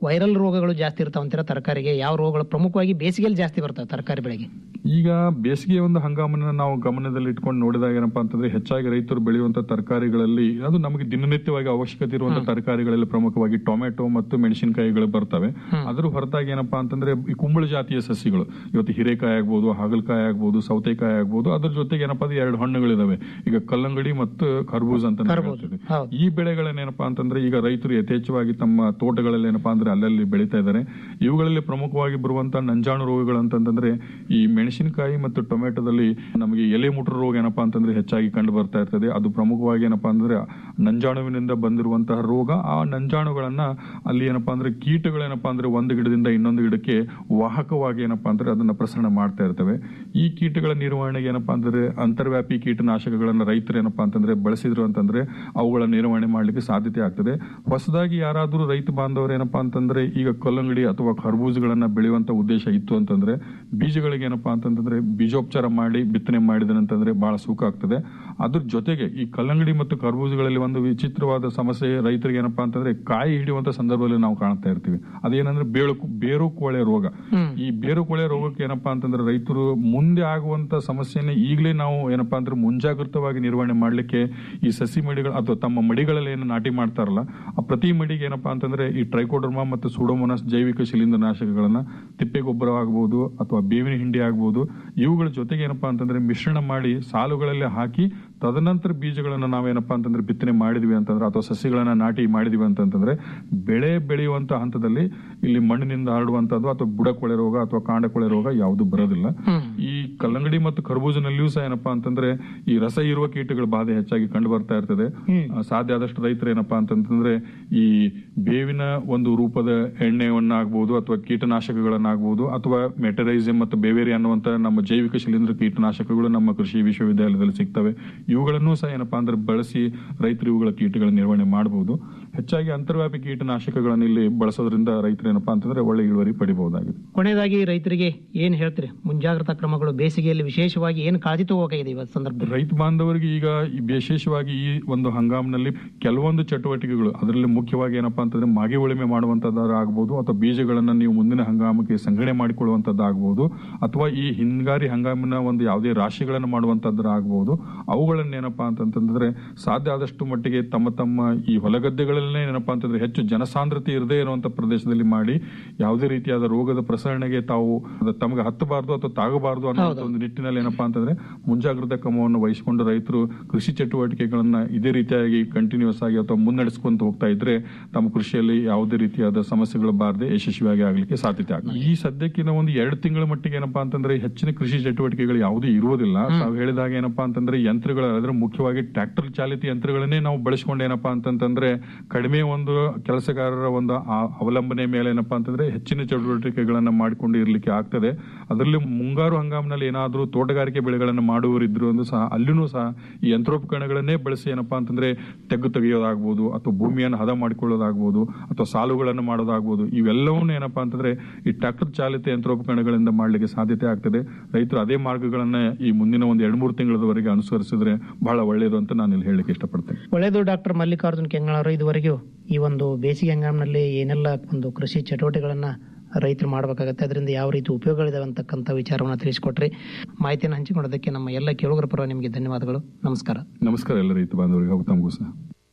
ವೈರಲ್ ರೋಗಗಳು ಜಾಸ್ತಿ ಇರ್ತಾವ ಅಂತೀರ ತರಕಾರಿಗೆ ಯಾವ ರೋಗಗಳು ಪ್ರಮುಖವಾಗಿ ಬೇಸಿಗೆಯಲ್ಲಿ ಜಾಸ್ತಿ ಬರ್ತವೆ ತರಕಾರಿ ಬೆಳೆಗೆ ಈಗ ಬೇಸಿಗೆ ಒಂದು ಹಂಗಾಮನ್ನ ನಾವು ಗಮನದಲ್ಲಿ ಇಟ್ಕೊಂಡು ನೋಡಿದಾಗ ಏನಪ್ಪಾ ಅಂತಂದ್ರೆ ಹೆಚ್ಚಾಗಿ ರೈತರು ಬೆಳೆಯುವಂತ ತರಕಾರಿಗಳಲ್ಲಿ ಅದು ನಮಗೆ ದಿನನಿತ್ಯವಾಗಿ ಅವಶ್ಯಕತೆ ಇರುವಂತ ತರಕಾರಿಗಳಲ್ಲಿ ಪ್ರಮುಖವಾಗಿ ಟೊಮೆಟೊ ಮತ್ತು ಮೆಣಸಿನಕಾಯಿಗಳು ಬರ್ತವೆ ಅದ್ರ ಹೊರತಾಗಿ ಏನಪ್ಪಾ ಅಂತಂದ್ರೆ ಈ ಕುಂಬಳ ಜಾತಿಯ ಸಸಿಗಳು ಇವತ್ತು ಹಿರೇಕಾಯಿ ಆಗ್ಬೋದು ಹಾಗಲಕಾಯಿ ಆಗ್ಬೋದು ಸೌತೆಕಾಯಿ ಆಗ್ಬೋದು ಅದ್ರ ಜೊತೆಗೆ ಏನಪ್ಪಾ ಅಂದ್ರೆ ಎರಡು ಹಣ್ಣುಗಳಿದಾವೆ ಈಗ ಕಲ್ಲಂಗಡಿ ಮತ್ತು ಖರ್ಬೂಜ್ ಅಂತ ನಾವು ಹೇಳ್ತೀವಿ. ಈ ಬೆಳೆಗಳನ್ನ ಏನಪ್ಪಾ ಅಂತಂದ್ರೆ ಈಗ ರೈತರು ಯಥೇಚ್ಛವಾಗಿ ತಮ್ಮ ತೋಟಗಳಲ್ಲಿ ಏನಪ್ಪಾ ಅಂದ್ರೆ ಅಲ್ಲಲ್ಲಿ ಬೆಳೀತಾ ಇದ್ದಾರೆ ಇವುಗಳಲ್ಲಿ ಪ್ರಮುಖವಾಗಿ ಬರುವಂತ ನಂಜಾಣು ರೋಗಗಳು ಅಂತಂದ್ರೆ ಈ ಮೆಣಸಿನಕಾಯಿ ಮತ್ತು ಟೊಮೆಟೊದಲ್ಲಿ ನಮಗೆ ಎಲೆ ಮುಟ್ರ ರೋಗ ಏನಪ್ಪಾ ಅಂತಂದ್ರೆ ಹೆಚ್ಚಾಗಿ ಕಂಡು ಬರ್ತಾ ಇರ್ತದೆ ಅದು ಪ್ರಮುಖವಾಗಿ ಏನಪ್ಪಾ ಅಂದ್ರೆ ನಂಜಾಣುವಿನಿಂದ ಬಂದಿರುವಂತಹ ರೋಗ ಆ ನಂಜಾಣುಗಳನ್ನ ಅಲ್ಲಿ ಏನಪ್ಪಾ ಅಂದ್ರೆ ಕೀಟಗಳೇನಪ್ಪಾ ಅಂದ್ರೆ ಒಂದು ಗಿಡದಿಂದ ಇನ್ನೊಂದು ಗಿಡಕ್ಕೆ ವಾಹಕವಾಗಿ ಏನಪ್ಪಾ ಅಂದ್ರೆ ಅದನ್ನ ಪ್ರಸರಣ ಮಾಡ್ತಾ ಇರ್ತವೆ ಈ ಕೀಟಗಳ ನಿರ್ವಹಣೆಗೆ ಏನಪ್ಪಾ ಅಂದ್ರೆ ಅಂತರ್ವ್ಯಾಪಿ ಕೀಟನಾಶಕಗಳನ್ನ ರೈತರು ಏನಪ್ಪಾ ಅಂತಂದ್ರೆ ಬಳಸಿದ್ರು ಅಂತಂದ್ರೆ ಅವುಗಳ ನಿರ್ವಹಣೆ ಮಾಡ್ಲಿಕ್ಕೆ ಸಾಧ್ಯತೆ ಆಗ್ತದೆ ಹೊಸದಾಗಿ ಯಾರಾದ್ರೂ ರೈತ ಬಾಂಧವರು ಏನಪ್ಪಾ ಅಂತಂದ್ರೆ ಈಗ ಕಲ್ಲಂಗಡಿ ಅಥವಾ ಖರ್ಬೂಜಗಳನ್ನ ಬೆಳೆಯುವಂತ ಉದ್ದೇಶ ಇತ್ತು ಅಂತಂದ್ರೆ ಬೀಜಗಳಿಗೆ ಏನಪ್ಪಾ ಅಂತಂದ್ರೆ ಬೀಜೋಪಚಾರ ಮಾಡಿ ಬಿತ್ತನೆ ಮಾಡಿದನಂತಂದ್ರೆ ಬಹಳ ಸುಖ ಆಗ್ತದೆ ಅದ್ರ ಜೊತೆಗೆ ಈ ಕಲ್ಲಂಗಡಿ ಮತ್ತು ಕರ್ಬೂಜಗಳಲ್ಲಿ ಒಂದು ವಿಚಿತ್ರವಾದ ಸಮಸ್ಯೆ ರೈತರಿಗೆ ಏನಪ್ಪಾ ಅಂತಂದ್ರೆ ಕಾಯಿ ಹಿಡಿಯುವಂತ ಸಂದರ್ಭದಲ್ಲಿ ನಾವು ಕಾಣ್ತಾ ಇರ್ತೀವಿ ಅದೇನಂದ್ರೆ ಬೇಳು ಬೇರು ಕೋಳೆ ರೋಗ ಈ ಬೇರು ಕೋಳೆ ರೋಗಕ್ಕೆ ಏನಪ್ಪಾ ಅಂತಂದ್ರೆ ರೈತರು ಮುಂದೆ ಆಗುವಂತ ಸಮಸ್ಯೆನ ಈಗಲೇ ನಾವು ಏನಪ್ಪಾ ಅಂದ್ರೆ ಮುಂಜಾಗೃತವಾಗಿ ನಿರ್ವಹಣೆ ಮಾಡ್ಲಿಕ್ಕೆ ಈ ಸಸಿ ಮಡಿಗಳು ಅಥವಾ ತಮ್ಮ ಮಡಿಗಳಲ್ಲಿ ಏನು ನಾಟಿ ಮಾಡ್ತಾರಲ್ಲ ಆ ಪ್ರತಿ ಮಡಿಗೆ ಏನಪ್ಪಾ ಅಂತಂದ್ರೆ ಈ ಟ್ರೈಕೋಡರ್ಮಾ ಮತ್ತು ಸೂಡೋಮೋನಾಸ್ ಜೈವಿಕ ಶಿಲೀಂಧ್ರನಾಶಕಗಳನ್ನ ತಿಪ್ಪೆ ಗೊಬ್ಬರ ಆಗ್ಬೋದು ಅಥವಾ ಬೇವಿನ ಹಿಂಡಿ ಆಗ್ಬೋದು ಇವುಗಳ ಜೊತೆಗೆ ಏನಪ್ಪಾ ಅಂತಂದ್ರೆ ಮಿಶ್ರಣ ಮಾಡಿ ಸಾಲುಗಳಲ್ಲಿ ಹಾಕಿ ತದನಂತರ ಬೀಜಗಳನ್ನ ನಾವೇನಪ್ಪಾ ಅಂತಂದ್ರೆ ಬಿತ್ತನೆ ಮಾಡಿದ್ವಿ ಅಂತಂದ್ರೆ ಅಥವಾ ಸಸಿಗಳನ್ನ ನಾಟಿ ಮಾಡಿದ್ವಿ ಅಂತಂತಂದ್ರೆ ಬೆಳೆ ಬೆಳೆಯುವಂತ ಹಂತದಲ್ಲಿ ಇಲ್ಲಿ ಮಣ್ಣಿನಿಂದ ಹರಡುವಂತದ್ದು ಅಥವಾ ಬುಡಕೊಳೆ ರೋಗ ಅಥವಾ ಕಾಂಡಕೊಳೆ ರೋಗ ಯಾವುದು ಬರೋದಿಲ್ಲ ಈ ಕಲ್ಲಂಗಡಿ ಮತ್ತು ಕರ್ಬೂಜನಲ್ಲಿಯೂ ಸಹ ಏನಪ್ಪಾ ಅಂತಂದ್ರೆ ಈ ರಸ ಇರುವ ಕೀಟಗಳ ಬಾಧೆ ಹೆಚ್ಚಾಗಿ ಕಂಡು ಬರ್ತಾ ಇರ್ತದೆ ಆ, ಸಾಧ್ಯ ಆದಷ್ಟು ರೈತರು ಏನಪ್ಪಾ ಅಂತಂತಂದ್ರೆ ಈ ಬೇವಿನ ಒಂದು ರೂಪದ ಎಣ್ಣೆಯನ್ನಾಗ್ಬೋದು ಅಥವಾ ಕೀಟನಾಶಕಗಳನ್ನಾಗ್ಬೋದು ಅಥವಾ ಮೆಟರೈಸಿಮ್ ಮತ್ತು ಬೇವೇರಿ ಅನ್ನುವಂತ ನಮ್ಮ ಜೈವಿಕ ಶಿಲೀಂಧ್ರ ಕೀಟನಾಶಕಗಳು ನಮ್ಮ ಕೃಷಿ ವಿಶ್ವವಿದ್ಯಾಲಯದಲ್ಲಿ ಸಿಗ್ತವೆ ಇವುಗಳನ್ನು ಸಹ ಏನಪ್ಪಾ ಅಂದ್ರೆ ಬಳಸಿ ರೈತರು ಇವುಗಳ ಕೀಟಗಳ ನಿರ್ವಹಣೆ ಮಾಡಬಹುದು ಹೆಚ್ಚಾಗಿ ಅಂತರ್ವ್ಯಾಪಿ ಕೀಟನಾಶಕಗಳನ್ನು ಇಲ್ಲಿ ಬಳಸೋದ್ರಿಂದ ರೈತರು ಏನಪ್ಪಾ ಅಂತಂದ್ರೆ ಒಳ್ಳೆ ಇಳುವರಿ ಪಡಿಬಹುದಾಗಿದೆ ಕೊನೆಯದಾಗಿ ರೈತರಿಗೆ ಏನ್ ಹೇಳ್ತೀರಿ ಮುಂಜಾಗ್ರತಾ ಕ್ರಮಗಳು ಬೇಸಿಗೆಯಲ್ಲಿ ವಿಶೇಷವಾಗಿ ಏನು ಕಾಳಜಿ ತಗೋಬೇಕಾಗಿದೆ ಇವತ್ತು ಸಂದರ್ಭದಲ್ಲಿ ರೈತ ಬಾಂಧವರಿಗೆ ಈಗ ಈ ವಿಶೇಷವಾಗಿ ಈ ಒಂದು ಹಂಗಾಮಿನಲ್ಲಿ ಕೆಲವೊಂದು ಚಟುವಟಿಕೆಗಳು ಅದರಲ್ಲಿ ಮುಖ್ಯವಾಗಿ ಏನಪ್ಪಾ ಅಂತಂದ್ರೆ ಮಾಗಿ ಉಳಿಮೆ ಮಾಡುವಂತದ್ದಾರು ಆಗ್ಬೋದು ಅಥವಾ ಬೀಜಗಳನ್ನ ನೀವು ಮುಂದಿನ ಹಂಗಾಮಕ್ಕೆ ಸಂಗ್ರಹಣೆ ಮಾಡಿಕೊಳ್ಳುವಂತದ್ದಾಗಬಹುದು ಅಥವಾ ಈ ಹಿಂಗಾರಿ ಹಂಗಾಮಿನ ಒಂದು ಯಾವುದೇ ರಾಶಿಗಳನ್ನು ಮಾಡುವಂತದ್ದು ಆಗ್ಬಹುದು ಅವುಗಳನ್ನ ಏನಪ್ಪಾ ಅಂತಂತಂದ್ರೆ ಸಾಧ್ಯ ಆದಷ್ಟು ಮಟ್ಟಿಗೆ ತಮ್ಮ ತಮ್ಮ ಈ ಹೊಲಗದ್ದೆಗಳಲ್ಲೇ ಏನಪ್ಪಾ ಅಂತಂದ್ರೆ ಹೆಚ್ಚು ಜನಸಾಂದ್ರತೆ ಇರದೇ ಇರುವಂತ ಪ್ರದೇಶದಲ್ಲಿ ಮಾಡಿ ಯಾವುದೇ ರೀತಿಯಾದ ರೋಗದ ಪ್ರಸರಣೆಗೆ ತಾವು ಅದು ತಮಗೆ ಹತ್ತಬಾರದು ಅಥವಾ ತಾಗಬಾರದು ಅನ್ನೋ ಒಂದು ನಿಟ್ಟಿನಲ್ಲಿ ಏನಪ್ಪಾ ಅಂತಂದ್ರೆ ಮುಂಜಾಗ್ರತಾ ಕ್ರಮವನ್ನು ವಹಿಸಿಕೊಂಡು ರೈತರು ಕೃಷಿ ಚಟುವಟಿಕೆಗಳನ್ನ ಇದೇ ರೀತಿಯಾಗಿ ಕಂಟಿನ್ಯೂಸ್ ಆಗಿ ಅಥವಾ ಮುನ್ನಡೆಸ್ಕೊಂತ ಹೋಗ್ತಾ ಇದ್ರೆ ತಮ್ಮ ಕೃಷಿಯಲ್ಲಿ ಯಾವುದೇ ರೀತಿಯಾದ ಸಮಸ್ಯೆಗಳು ಬಾರದೆ ಯಶಸ್ವಿಯಾಗಿ ಆಗ್ಲಿಕ್ಕೆ ಸಾಧ್ಯತೆ ಆಗ್ತದೆ ಈ ಸದ್ಯಕ್ಕಿನ ಒಂದು ಎರಡು ತಿಂಗಳ ಮಟ್ಟಿಗೆ ಏನಪ್ಪಾ ಅಂತಂದ್ರೆ ಹೆಚ್ಚಿನ ಕೃಷಿ ಚಟುವಟಿಕೆಗಳು ಯಾವುದೇ ಇರುವುದಿಲ್ಲ ನಾವು ಹೇಳಿದಾಗ ಏನಪ್ಪಾ ಅಂತಂದ್ರೆ ಯಂತ್ರಗಳ ಅಂದ್ರೆ ಮುಖ್ಯವಾಗಿ ಟ್ರ್ಯಾಕ್ಟರ್ ಚಾಲಿತ ಯಂತ್ರಗಳನ್ನೇ ನಾವು ಬಳಸ್ಕೊಂಡು ಏನಪ್ಪಾ ಅಂತಂತಂದ್ರೆ ಕಡಿಮೆ ಒಂದು ಕೆಲಸಗಾರರ ಒಂದು ಆ- ಅವಲಂಬನೆ ಮೇಲೆ ಏನಪ್ಪಾ ಅಂತಂದ್ರೆ ಹೆಚ್ಚಿನ ಚಟುವಟಿಕೆಗಳನ್ನ ಮಾಡಿಕೊಂಡು ಇರ್ಲಿಕ್ಕೆ ಆಗ್ತದೆ ಅದರಲ್ಲಿ ಮುಂಗಾರು ಹಂಗಾಮಿನಲ್ಲಿ ಏನಾದ್ರೂ ತೋಟಗಾರಿಕೆ ಬೆಳೆಗಳನ್ನು ಮಾಡುವವರಿದ್ರು ಅಂದ್ರೂ ಸಹ ಅಲ್ಲಿನೂ ಸಹ ಈ ಯಂತ್ರೋಪಕರಣಗಳನ್ನೇ ಬಳಸಿ ಏನಪ್ಪಾ ಅಂತಂದ್ರೆ ತೆಗ್ಗು ತೆಗೆಯೋದಾಗ್ಬೋದು ಅಥವಾ ಭೂಮಿಯನ್ನು ಹದ ಮಾಡಿಕೊಳ್ಳೋದಾಗ್ಬೋದು ಅಥವಾ ಸಾಲುಗಳನ್ನು ಮಾಡೋದಾಗ್ಬೋದು ಇವೆಲ್ಲವನ್ನೂ ಏನಪ್ಪಾ ಅಂತಂದ್ರೆ ಈ ಟ್ರ್ಯಾಕ್ಟರ್ ಚಾಲಿತ ಯಂತ್ರೋಪಕರಣಗಳಿಂದ ಮಾಡ್ಲಿಕ್ಕೆ ಸಾಧ್ಯತೆ ಆಗ್ತದೆ ರೈತರು ಅದೇ ಮಾರ್ಗಗಳನ್ನ ಈ ಮುಂದಿನ ಒಂದು ಎರಡ್ ಮೂರು ತಿಂಗಳವರೆಗೆ ಅನುಸರಿಸಿದ್ರೆ ಬಹಳ ಒಳ್ಳೆಯದು ಅಂತ ನಾನು ಇಲ್ಲಿ ಹೇಳಲಿಕ್ಕೆ ಇಷ್ಟಪಡ್ತೇನೆ ಒಳ್ಳೆಯದು ಡಾಕ್ಟರ್ ಮಲ್ಲಿಕಾರ್ಜುನ್ ಕೆಂಗಳವರು ಇದುವರೆಗೂ ಈ ಒಂದು ಬೇಸಿಗೆ ಹಂಗಾಮಿನಲ್ಲಿ ಏನೆಲ್ಲ ಒಂದು ಕೃಷಿ ಚಟುವಟಿಕೆಗಳನ್ನ ರೈತರು ಮಾಡಬೇಕಾಗತ್ತೆ ಅದರಿಂದ ಯಾವ ರೀತಿ ಉಪಯೋಗಗಳಿದಾವೆ ಅಂತಕ್ಕಂಥ ವಿಚಾರವನ್ನು ತಿಳಿಸಿಕೊಟ್ರಿ ಮಾಹಿತಿಯನ್ನು ಹಂಚಿಕೊಳ್ಳೋದಕ್ಕೆ ನಮ್ಮ ಎಲ್ಲ ಕೇಳುಗರ ಪರವಾಗಿ ನಿಮಗೆ ಧನ್ಯವಾದಗಳು ನಮಸ್ಕಾರ ನಮಸ್ಕಾರ ಎಲ್ಲ ರೈತ ಬಾಂಧವರಿಗೆ ಹಾಗೂ ತಮಗೂ ಸಹ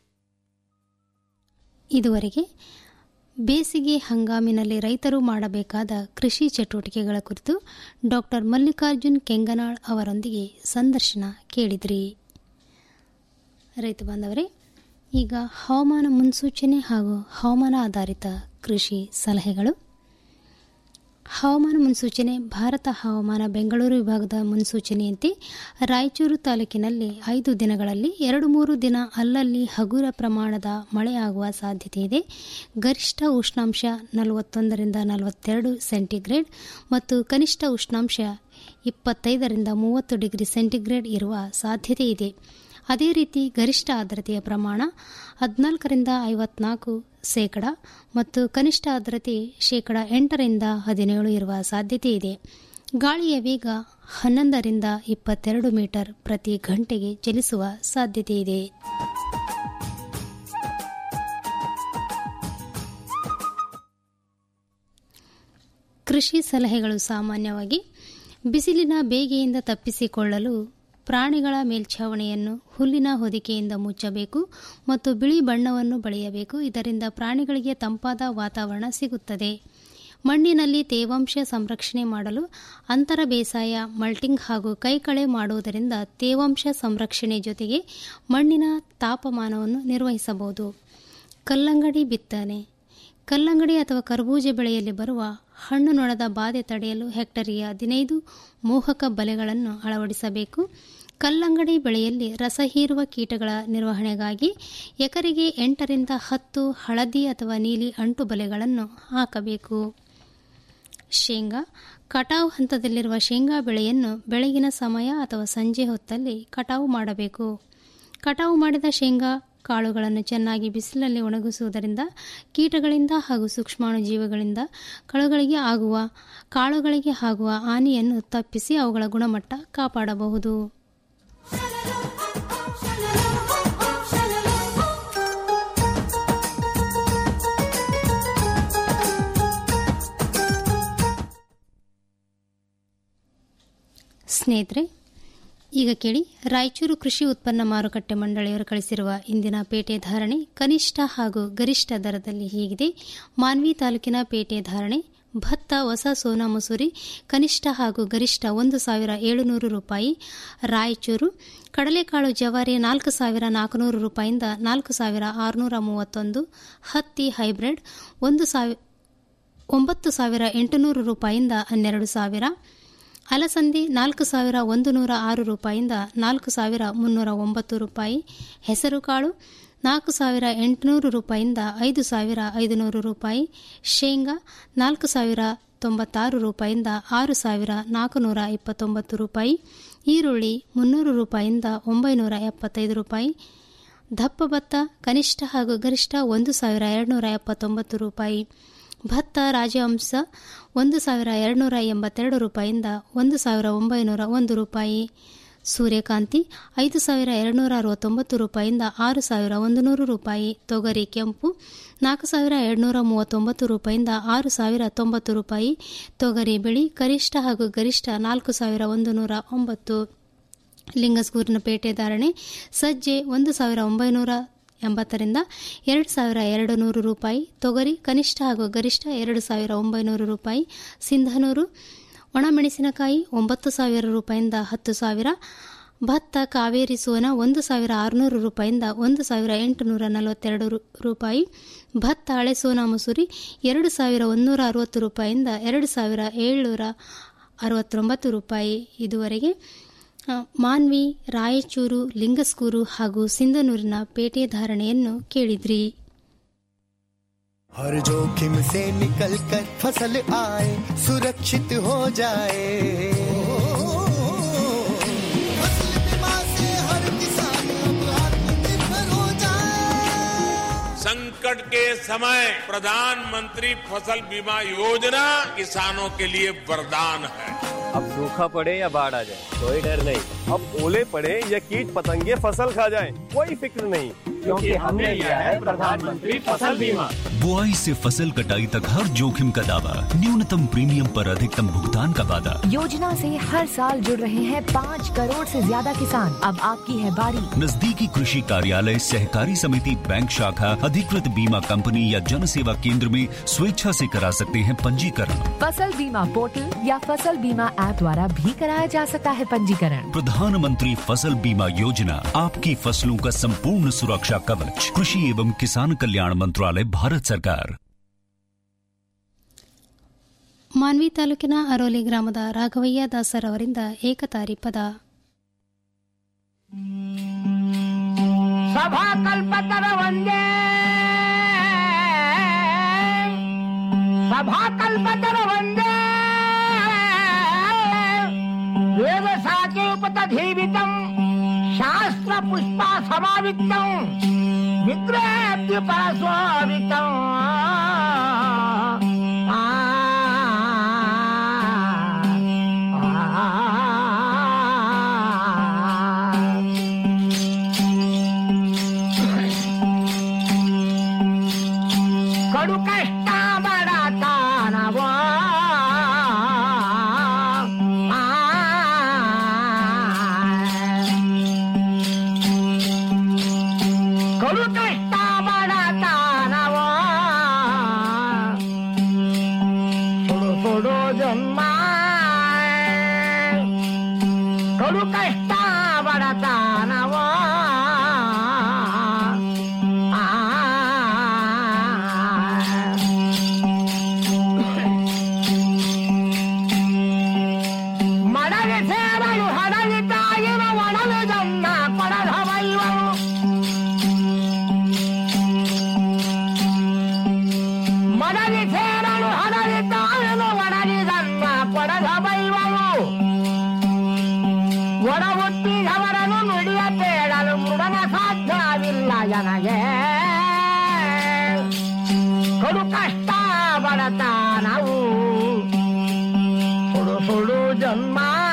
ಇದುವರೆಗೆ ಬೇಸಿಗೆ ಹಂಗಾಮಿನಲ್ಲಿ ರೈತರು ಮಾಡಬೇಕಾದ ಕೃಷಿ ಚಟುವಟಿಕೆಗಳ ಕುರಿತು ಡಾಕ್ಟರ್ ಮಲ್ಲಿಕಾರ್ಜುನ್ ಕೆಂಗನಾಳ್ ಅವರೊಂದಿಗೆ ಸಂದರ್ಶನ ಕೇಳಿದ್ರಿ ರೈತ ಬಾಂಧವರೇ ಈಗ ಹವಾಮಾನ ಮುನ್ಸೂಚನೆ ಹಾಗೂ ಹವಾಮಾನ ಆಧಾರಿತ ಕೃಷಿ ಸಲಹೆಗಳು ಹವಾಮಾನ ಮುನ್ಸೂಚನೆ ಭಾರತ ಹವಾಮಾನ ಬೆಂಗಳೂರು ವಿಭಾಗದ ಮುನ್ಸೂಚನೆಯಂತೆ ರಾಯಚೂರು ತಾಲೂಕಿನಲ್ಲಿ ಐದು ದಿನಗಳಲ್ಲಿ ಎರಡು ಮೂರು ದಿನ ಅಲ್ಲಲ್ಲಿ ಹಗುರ ಪ್ರಮಾಣದ ಮಳೆಯಾಗುವ ಸಾಧ್ಯತೆ ಇದೆ ಗರಿಷ್ಠ ಉಷ್ಣಾಂಶ ನಲವತ್ತೊಂದರಿಂದ ನಲವತ್ತೆರಡು ಸೆಂಟಿಗ್ರೇಡ್ ಮತ್ತು ಕನಿಷ್ಠ ಉಷ್ಣಾಂಶ ಇಪ್ಪತ್ತೈದರಿಂದ ಮೂವತ್ತು ಡಿಗ್ರಿ ಸೆಂಟಿಗ್ರೇಡ್ ಇರುವ ಸಾಧ್ಯತೆ ಇದೆ ಅದೇ ರೀತಿ ಗರಿಷ್ಠ ಆರ್ದ್ರತೆಯ ಪ್ರಮಾಣ ಹದಿನಾಲ್ಕರಿಂದ ಐವತ್ನಾಲ್ಕು ಶೇಕಡ ಮತ್ತು ಕನಿಷ್ಠ ಆರ್ದ್ರತೆ ಶೇಕಡ ಎಂಟರಿಂದ ಹದಿನೇಳು ಇರುವ ಸಾಧ್ಯತೆ ಇದೆ ಗಾಳಿಯ ವೇಗ ಹನ್ನೊಂದರಿಂದ ಇಪ್ಪತ್ತೆರಡು ಮೀಟರ್ ಪ್ರತಿ ಗಂಟೆಗೆ ಚಲಿಸುವ ಸಾಧ್ಯತೆ ಇದೆ ಕೃಷಿ ಸಲಹೆಗಳು ಸಾಮಾನ್ಯವಾಗಿ ಬಿಸಿಲಿನ ಬೇಗೆಯಿಂದ ತಪ್ಪಿಸಿಕೊಳ್ಳಲು ಪ್ರಾಣಿಗಳ ಮೇಲ್ಛಾವಣಿಯನ್ನು ಹುಲ್ಲಿನ ಹೊದಿಕೆಯಿಂದ ಮುಚ್ಚಬೇಕು ಮತ್ತು ಬಿಳಿ ಬಣ್ಣವನ್ನು ಬಳಿಯಬೇಕು ಇದರಿಂದ ಪ್ರಾಣಿಗಳಿಗೆ ತಂಪಾದ ವಾತಾವರಣ ಸಿಗುತ್ತದೆ ಮಣ್ಣಿನಲ್ಲಿ ತೇವಾಂಶ ಸಂರಕ್ಷಣೆ ಮಾಡಲು ಅಂತರ ಬೇಸಾಯ ಮಲ್ಟಿಂಗ್ ಹಾಗೂ ಕೈಕಳೆ ಮಾಡುವುದರಿಂದ ತೇವಾಂಶ ಸಂರಕ್ಷಣೆ ಜೊತೆಗೆ ಮಣ್ಣಿನ ತಾಪಮಾನವನ್ನು ನಿರ್ವಹಿಸಬಹುದು ಕಲ್ಲಂಗಡಿ ಬಿತ್ತನೆ ಕಲ್ಲಂಗಡಿ ಅಥವಾ ಕರ್ಬೂಜ ಬೆಳೆಯಲ್ಲಿ ಬರುವ ಹಣ್ಣು ನೊಣದ ಬಾಧೆ ತಡೆಯಲು ಹೆಕ್ಟರಿಗೆ ಹದಿನೈದು ಮೋಹಕ ಬಲೆಗಳನ್ನು ಅಳವಡಿಸಬೇಕು ಕಲ್ಲಂಗಡಿ ಬೆಳೆಯಲ್ಲಿ ರಸ ಹೀರುವ ಕೀಟಗಳ ನಿರ್ವಹಣೆಗಾಗಿ ಎಕರೆಗೆ ಎಂಟರಿಂದ ಹತ್ತು ಹಳದಿ ಅಥವಾ ನೀಲಿ ಅಂಟು ಬಲೆಗಳನ್ನು ಹಾಕಬೇಕು ಶೇಂಗಾ ಕಟಾವು ಹಂತದಲ್ಲಿರುವ ಶೇಂಗಾ ಬೆಳೆಯನ್ನು ಬೆಳಗಿನ ಸಮಯ ಅಥವಾ ಸಂಜೆ ಹೊತ್ತಲ್ಲಿ ಕಟಾವು ಮಾಡಬೇಕು ಕಟಾವು ಮಾಡಿದ ಶೇಂಗಾ ಕಾಳುಗಳನ್ನು ಚೆನ್ನಾಗಿ ಬಿಸಿಲಲ್ಲಿ ಒಣಗಿಸುವುದರಿಂದ ಕೀಟಗಳಿಂದ ಹಾಗೂ ಸೂಕ್ಷ್ಮಾಣುಜೀವಿಗಳಿಂದ ಕಾಳುಗಳಿಗೆ ಆಗುವ ಕಾಳುಗಳಿಗೆ ಆಗುವ ಹಾನಿಯನ್ನು ತಪ್ಪಿಸಿ ಅವುಗಳ ಗುಣಮಟ್ಟ ಕಾಪಾಡಬಹುದು ಸ್ನೇಹಿತರೆ ಈಗ ಕೇಳಿ ರಾಯಚೂರು ಕೃಷಿ ಉತ್ಪನ್ನ ಮಾರುಕಟ್ಟೆ ಮಂಡಳಿಯವರು ಕಳಿಸಿರುವ ಇಂದಿನ ಪೇಟೆ ಧಾರಣೆ ಕನಿಷ್ಠ ಹಾಗೂ ಗರಿಷ್ಠ ದರದಲ್ಲಿ ಹೀಗಿದೆ ಮಾನ್ವಿ ತಾಲೂಕಿನ ಪೇಟೆ ಧಾರಣೆ ಭತ್ತ ಹೊಸ ಸೋನಾ ಮಸೂರಿ ಕನಿಷ್ಠ ಹಾಗೂ ಗರಿಷ್ಠ ಒಂದು ಸಾವಿರ ಏಳುನೂರು ರೂಪಾಯಿ ರಾಯಚೂರು ಕಡಲೆಕಾಳು ಜವಾರಿ ನಾಲ್ಕು ಸಾವಿರ ನಾಲ್ಕುನೂರು ರೂಪಾಯಿಂದ ನಾಲ್ಕು ಸಾವಿರ ಆರುನೂರ ಮೂವತ್ತೊಂದು ಹತ್ತಿ ಹೈಬ್ರಿಡ್ ಒಂದು ಸಾವಿರ ಒಂಬತ್ತು ಸಾವಿರ ಎಂಟುನೂರು ರೂಪಾಯಿಂದ ಹನ್ನೆರಡು ಸಾವಿರ ಅಲಸಂದಿ ನಾಲ್ಕು ಸಾವಿರ ಒಂದು ನೂರ ಆರು ರೂಪಾಯಿಂದ ನಾಲ್ಕು ಸಾವಿರ ಮುನ್ನೂರ ಒಂಬತ್ತು ರೂಪಾಯಿ ಹೆಸರುಕಾಳು ನಾಲ್ಕು ಸಾವಿರ ಎಂಟುನೂರು ರೂಪಾಯಿಂದ ಐದು ಸಾವಿರ ಐದುನೂರು ರೂಪಾಯಿ ಶೇಂಗಾ ನಾಲ್ಕು ಸಾವಿರ ತೊಂಬತ್ತಾರು ರೂಪಾಯಿಂದ ಆರು ಸಾವಿರ ನಾಲ್ಕುನೂರ ಇಪ್ಪತ್ತೊಂಬತ್ತು ರೂಪಾಯಿ ಈರುಳ್ಳಿ ಮುನ್ನೂರು ರೂಪಾಯಿಂದ ಒಂಬೈನೂರ ಎಪ್ಪತ್ತೈದು ರೂಪಾಯಿ ದಪ್ಪ ಭತ್ತ ಕನಿಷ್ಠ ಹಾಗೂ ಗರಿಷ್ಠ ಒಂದು ಸಾವಿರ ಎರಡುನೂರ ಎಪ್ಪತ್ತೊಂಬತ್ತು ರೂಪಾಯಿ ಭತ್ತ ರಾಜಹಂಸ ಒಂದು ಸಾವಿರ ಎರಡುನೂರ ಎಂಬತ್ತೆರಡು ರೂಪಾಯಿಂದ ಒಂದು ಸಾವಿರ ಒಂಬೈನೂರ ಒಂದು ರೂಪಾಯಿ ಸೂರ್ಯಕಾಂತಿ ಐದು ಸಾವಿರ ಎರಡುನೂರ ಅರವತ್ತೊಂಬತ್ತು ರೂಪಾಯಿಂದ ಆರು ಸಾವಿರ ಒಂದು ನೂರು ರೂಪಾಯಿ ತೊಗರಿ ಕೆಂಪು ನಾಲ್ಕು ಸಾವಿರ ಎರಡುನೂರ ಮೂವತ್ತೊಂಬತ್ತು ರೂಪಾಯಿಂದ ಆರು ಸಾವಿರ ತೊಂಬತ್ತು ರೂಪಾಯಿ ತೊಗರಿ ಬಿಳಿ ಗರಿಷ್ಠ ಹಾಗೂ ಗರಿಷ್ಠ ನಾಲ್ಕು ಸಾವಿರ ಒಂದು ನೂರ ಒಂಬತ್ತು ಲಿಂಗಸ್ಗೂರಿನ ಪೇಟೆ ಧಾರಣೆ ಸಜ್ಜೆ ಒಂದು ಸಾವಿರ ಒಂಬೈನೂರ ಎಂಬತ್ತರಿಂದ ಎರಡು ಸಾವಿರ ಎರಡು ನೂರು ರೂಪಾಯಿ ತೊಗರಿ ಕನಿಷ್ಠ ಹಾಗೂ ಗರಿಷ್ಠ ಎರಡು ಸಾವಿರ ಒಂಬೈನೂರು ರೂಪಾಯಿ ಸಿಂಧನೂರು ಒಣಮೆಣಸಿನಕಾಯಿ ಒಂಬತ್ತು ಸಾವಿರ ರೂಪಾಯಿಂದ ಹತ್ತು ಸಾವಿರ ಭತ್ತ ಕಾವೇರಿ ಸೋನ ಒಂದು ಸಾವಿರ ಆರುನೂರು ರೂಪಾಯಿಂದ ಒಂದು ಸಾವಿರ ಎಂಟುನೂರ ನಲವತ್ತೆರಡು ರೂಪಾಯಿ ಭತ್ತ ಹಳೆ ಸೋನಾ ಮಸೂರಿ ಎರಡು ಸಾವಿರ ಒಂದೂರ ಅರವತ್ತು ರೂಪಾಯಿಂದ ಎರಡು ಸಾವಿರ ಏಳ್ನೂರ ಅರವತ್ತೊಂಬತ್ತು ರೂಪಾಯಿ ಇದುವರೆಗೆ ಮಾನ್ವಿ ರಾಯಚೂರು ಲಿಂಗಸ್ಕೂರು ಹಾಗೂ ಸಿಂಧನೂರಿನ ಪೇಟೆ ಧಾರಣೆಯನ್ನು ಕೇಳಿದ್ರಿ हर जोखिम से निकल कर फसल आए सुरक्षित हो जाए फसल बीमा से हर किसान अब आत्मनिर्भर हो जाए संकट के समय प्रधानमंत्री फसल बीमा योजना किसानों के लिए वरदान है अब सूखा पड़े या बाढ़ आ जाए कोई डर नहीं अब ओले पड़े या कीट पतंगे फसल खा जाए कोई फिक्र नहीं क्योंकि हमने लिया है प्रधानमंत्री फसल बीमा बुआई से फसल कटाई तक हर जोखिम का दावा न्यूनतम प्रीमियम पर अधिकतम भुगतान का वादा योजना से हर साल जुड़ रहे हैं पाँच करोड़ से ज्यादा किसान अब आपकी है बारी नजदीकी कृषि कार्यालय सहकारी समिति बैंक शाखा अधिकृत बीमा कंपनी या जन सेवा केंद्र में स्वेच्छा से करा सकते हैं पंजीकरण फसल बीमा पोर्टल या फसल बीमा ऐप द्वारा भी कराया जा सकता है पंजीकरण प्रधानमंत्री फसल बीमा योजना आपकी फसलों का संपूर्ण सुरक्षा कवच कृषि एवं किसान कल्याण मंत्रालय भारत सरकार ಮಾನ್ವಿ ತಾಲೂಕಿನ ಅರೋಲಿ ಗ್ರಾಮದ ರಾಘವಯ್ಯ ದಾಸರ್ ಅವರಿಂದ ಏಕತಾರಿ ಪದ ಸಭಾ ಕಲ್ಪತರ ಒಂದೇ ಸಭಾ ಕಲ್ಪತರ ಒಂದೇ ವೇದ ಸಾಚೋಪತಧೀವಿತಂ ಶಾಸ್ತ್ರ ಪುಷ್ಪ ಸಮಾವಿತ್ತಂ ವಿಗ್ರಹ ಸ್ವಾಮಿತಂ ಕಡು ಕಷ್ಟ ಬಡತನವ ಜನ್ಮ ಕಡು ಕಷ್ಟ ಬಡತನವ ಮಡಗೆ ಸೇರಲು ಹಡಗಿ ತಾಯಿನ ಒಡಲು ಜನ್ನ ಕೊಡದ ಬೈವನು ಮಡಗಿ ಸೇರಲು ಹಡಗಿ ತಾಯಿನ ಒಡಗಿ ಜನ್ನ ಕೊಡದ ಬೈವನು ಒಡ ಹುಟ್ಟಿದವರನ್ನು ನುಡಿಯ ತೇಳಲು ಮೃಡನ ಸಾಧ್ಯವಿಲ್ಲ ಜನಗೆ ಕಡು ಕಷ್ಟ ಬಡತನವು ಸುಡು ಸುಡು ಜನ್ಮ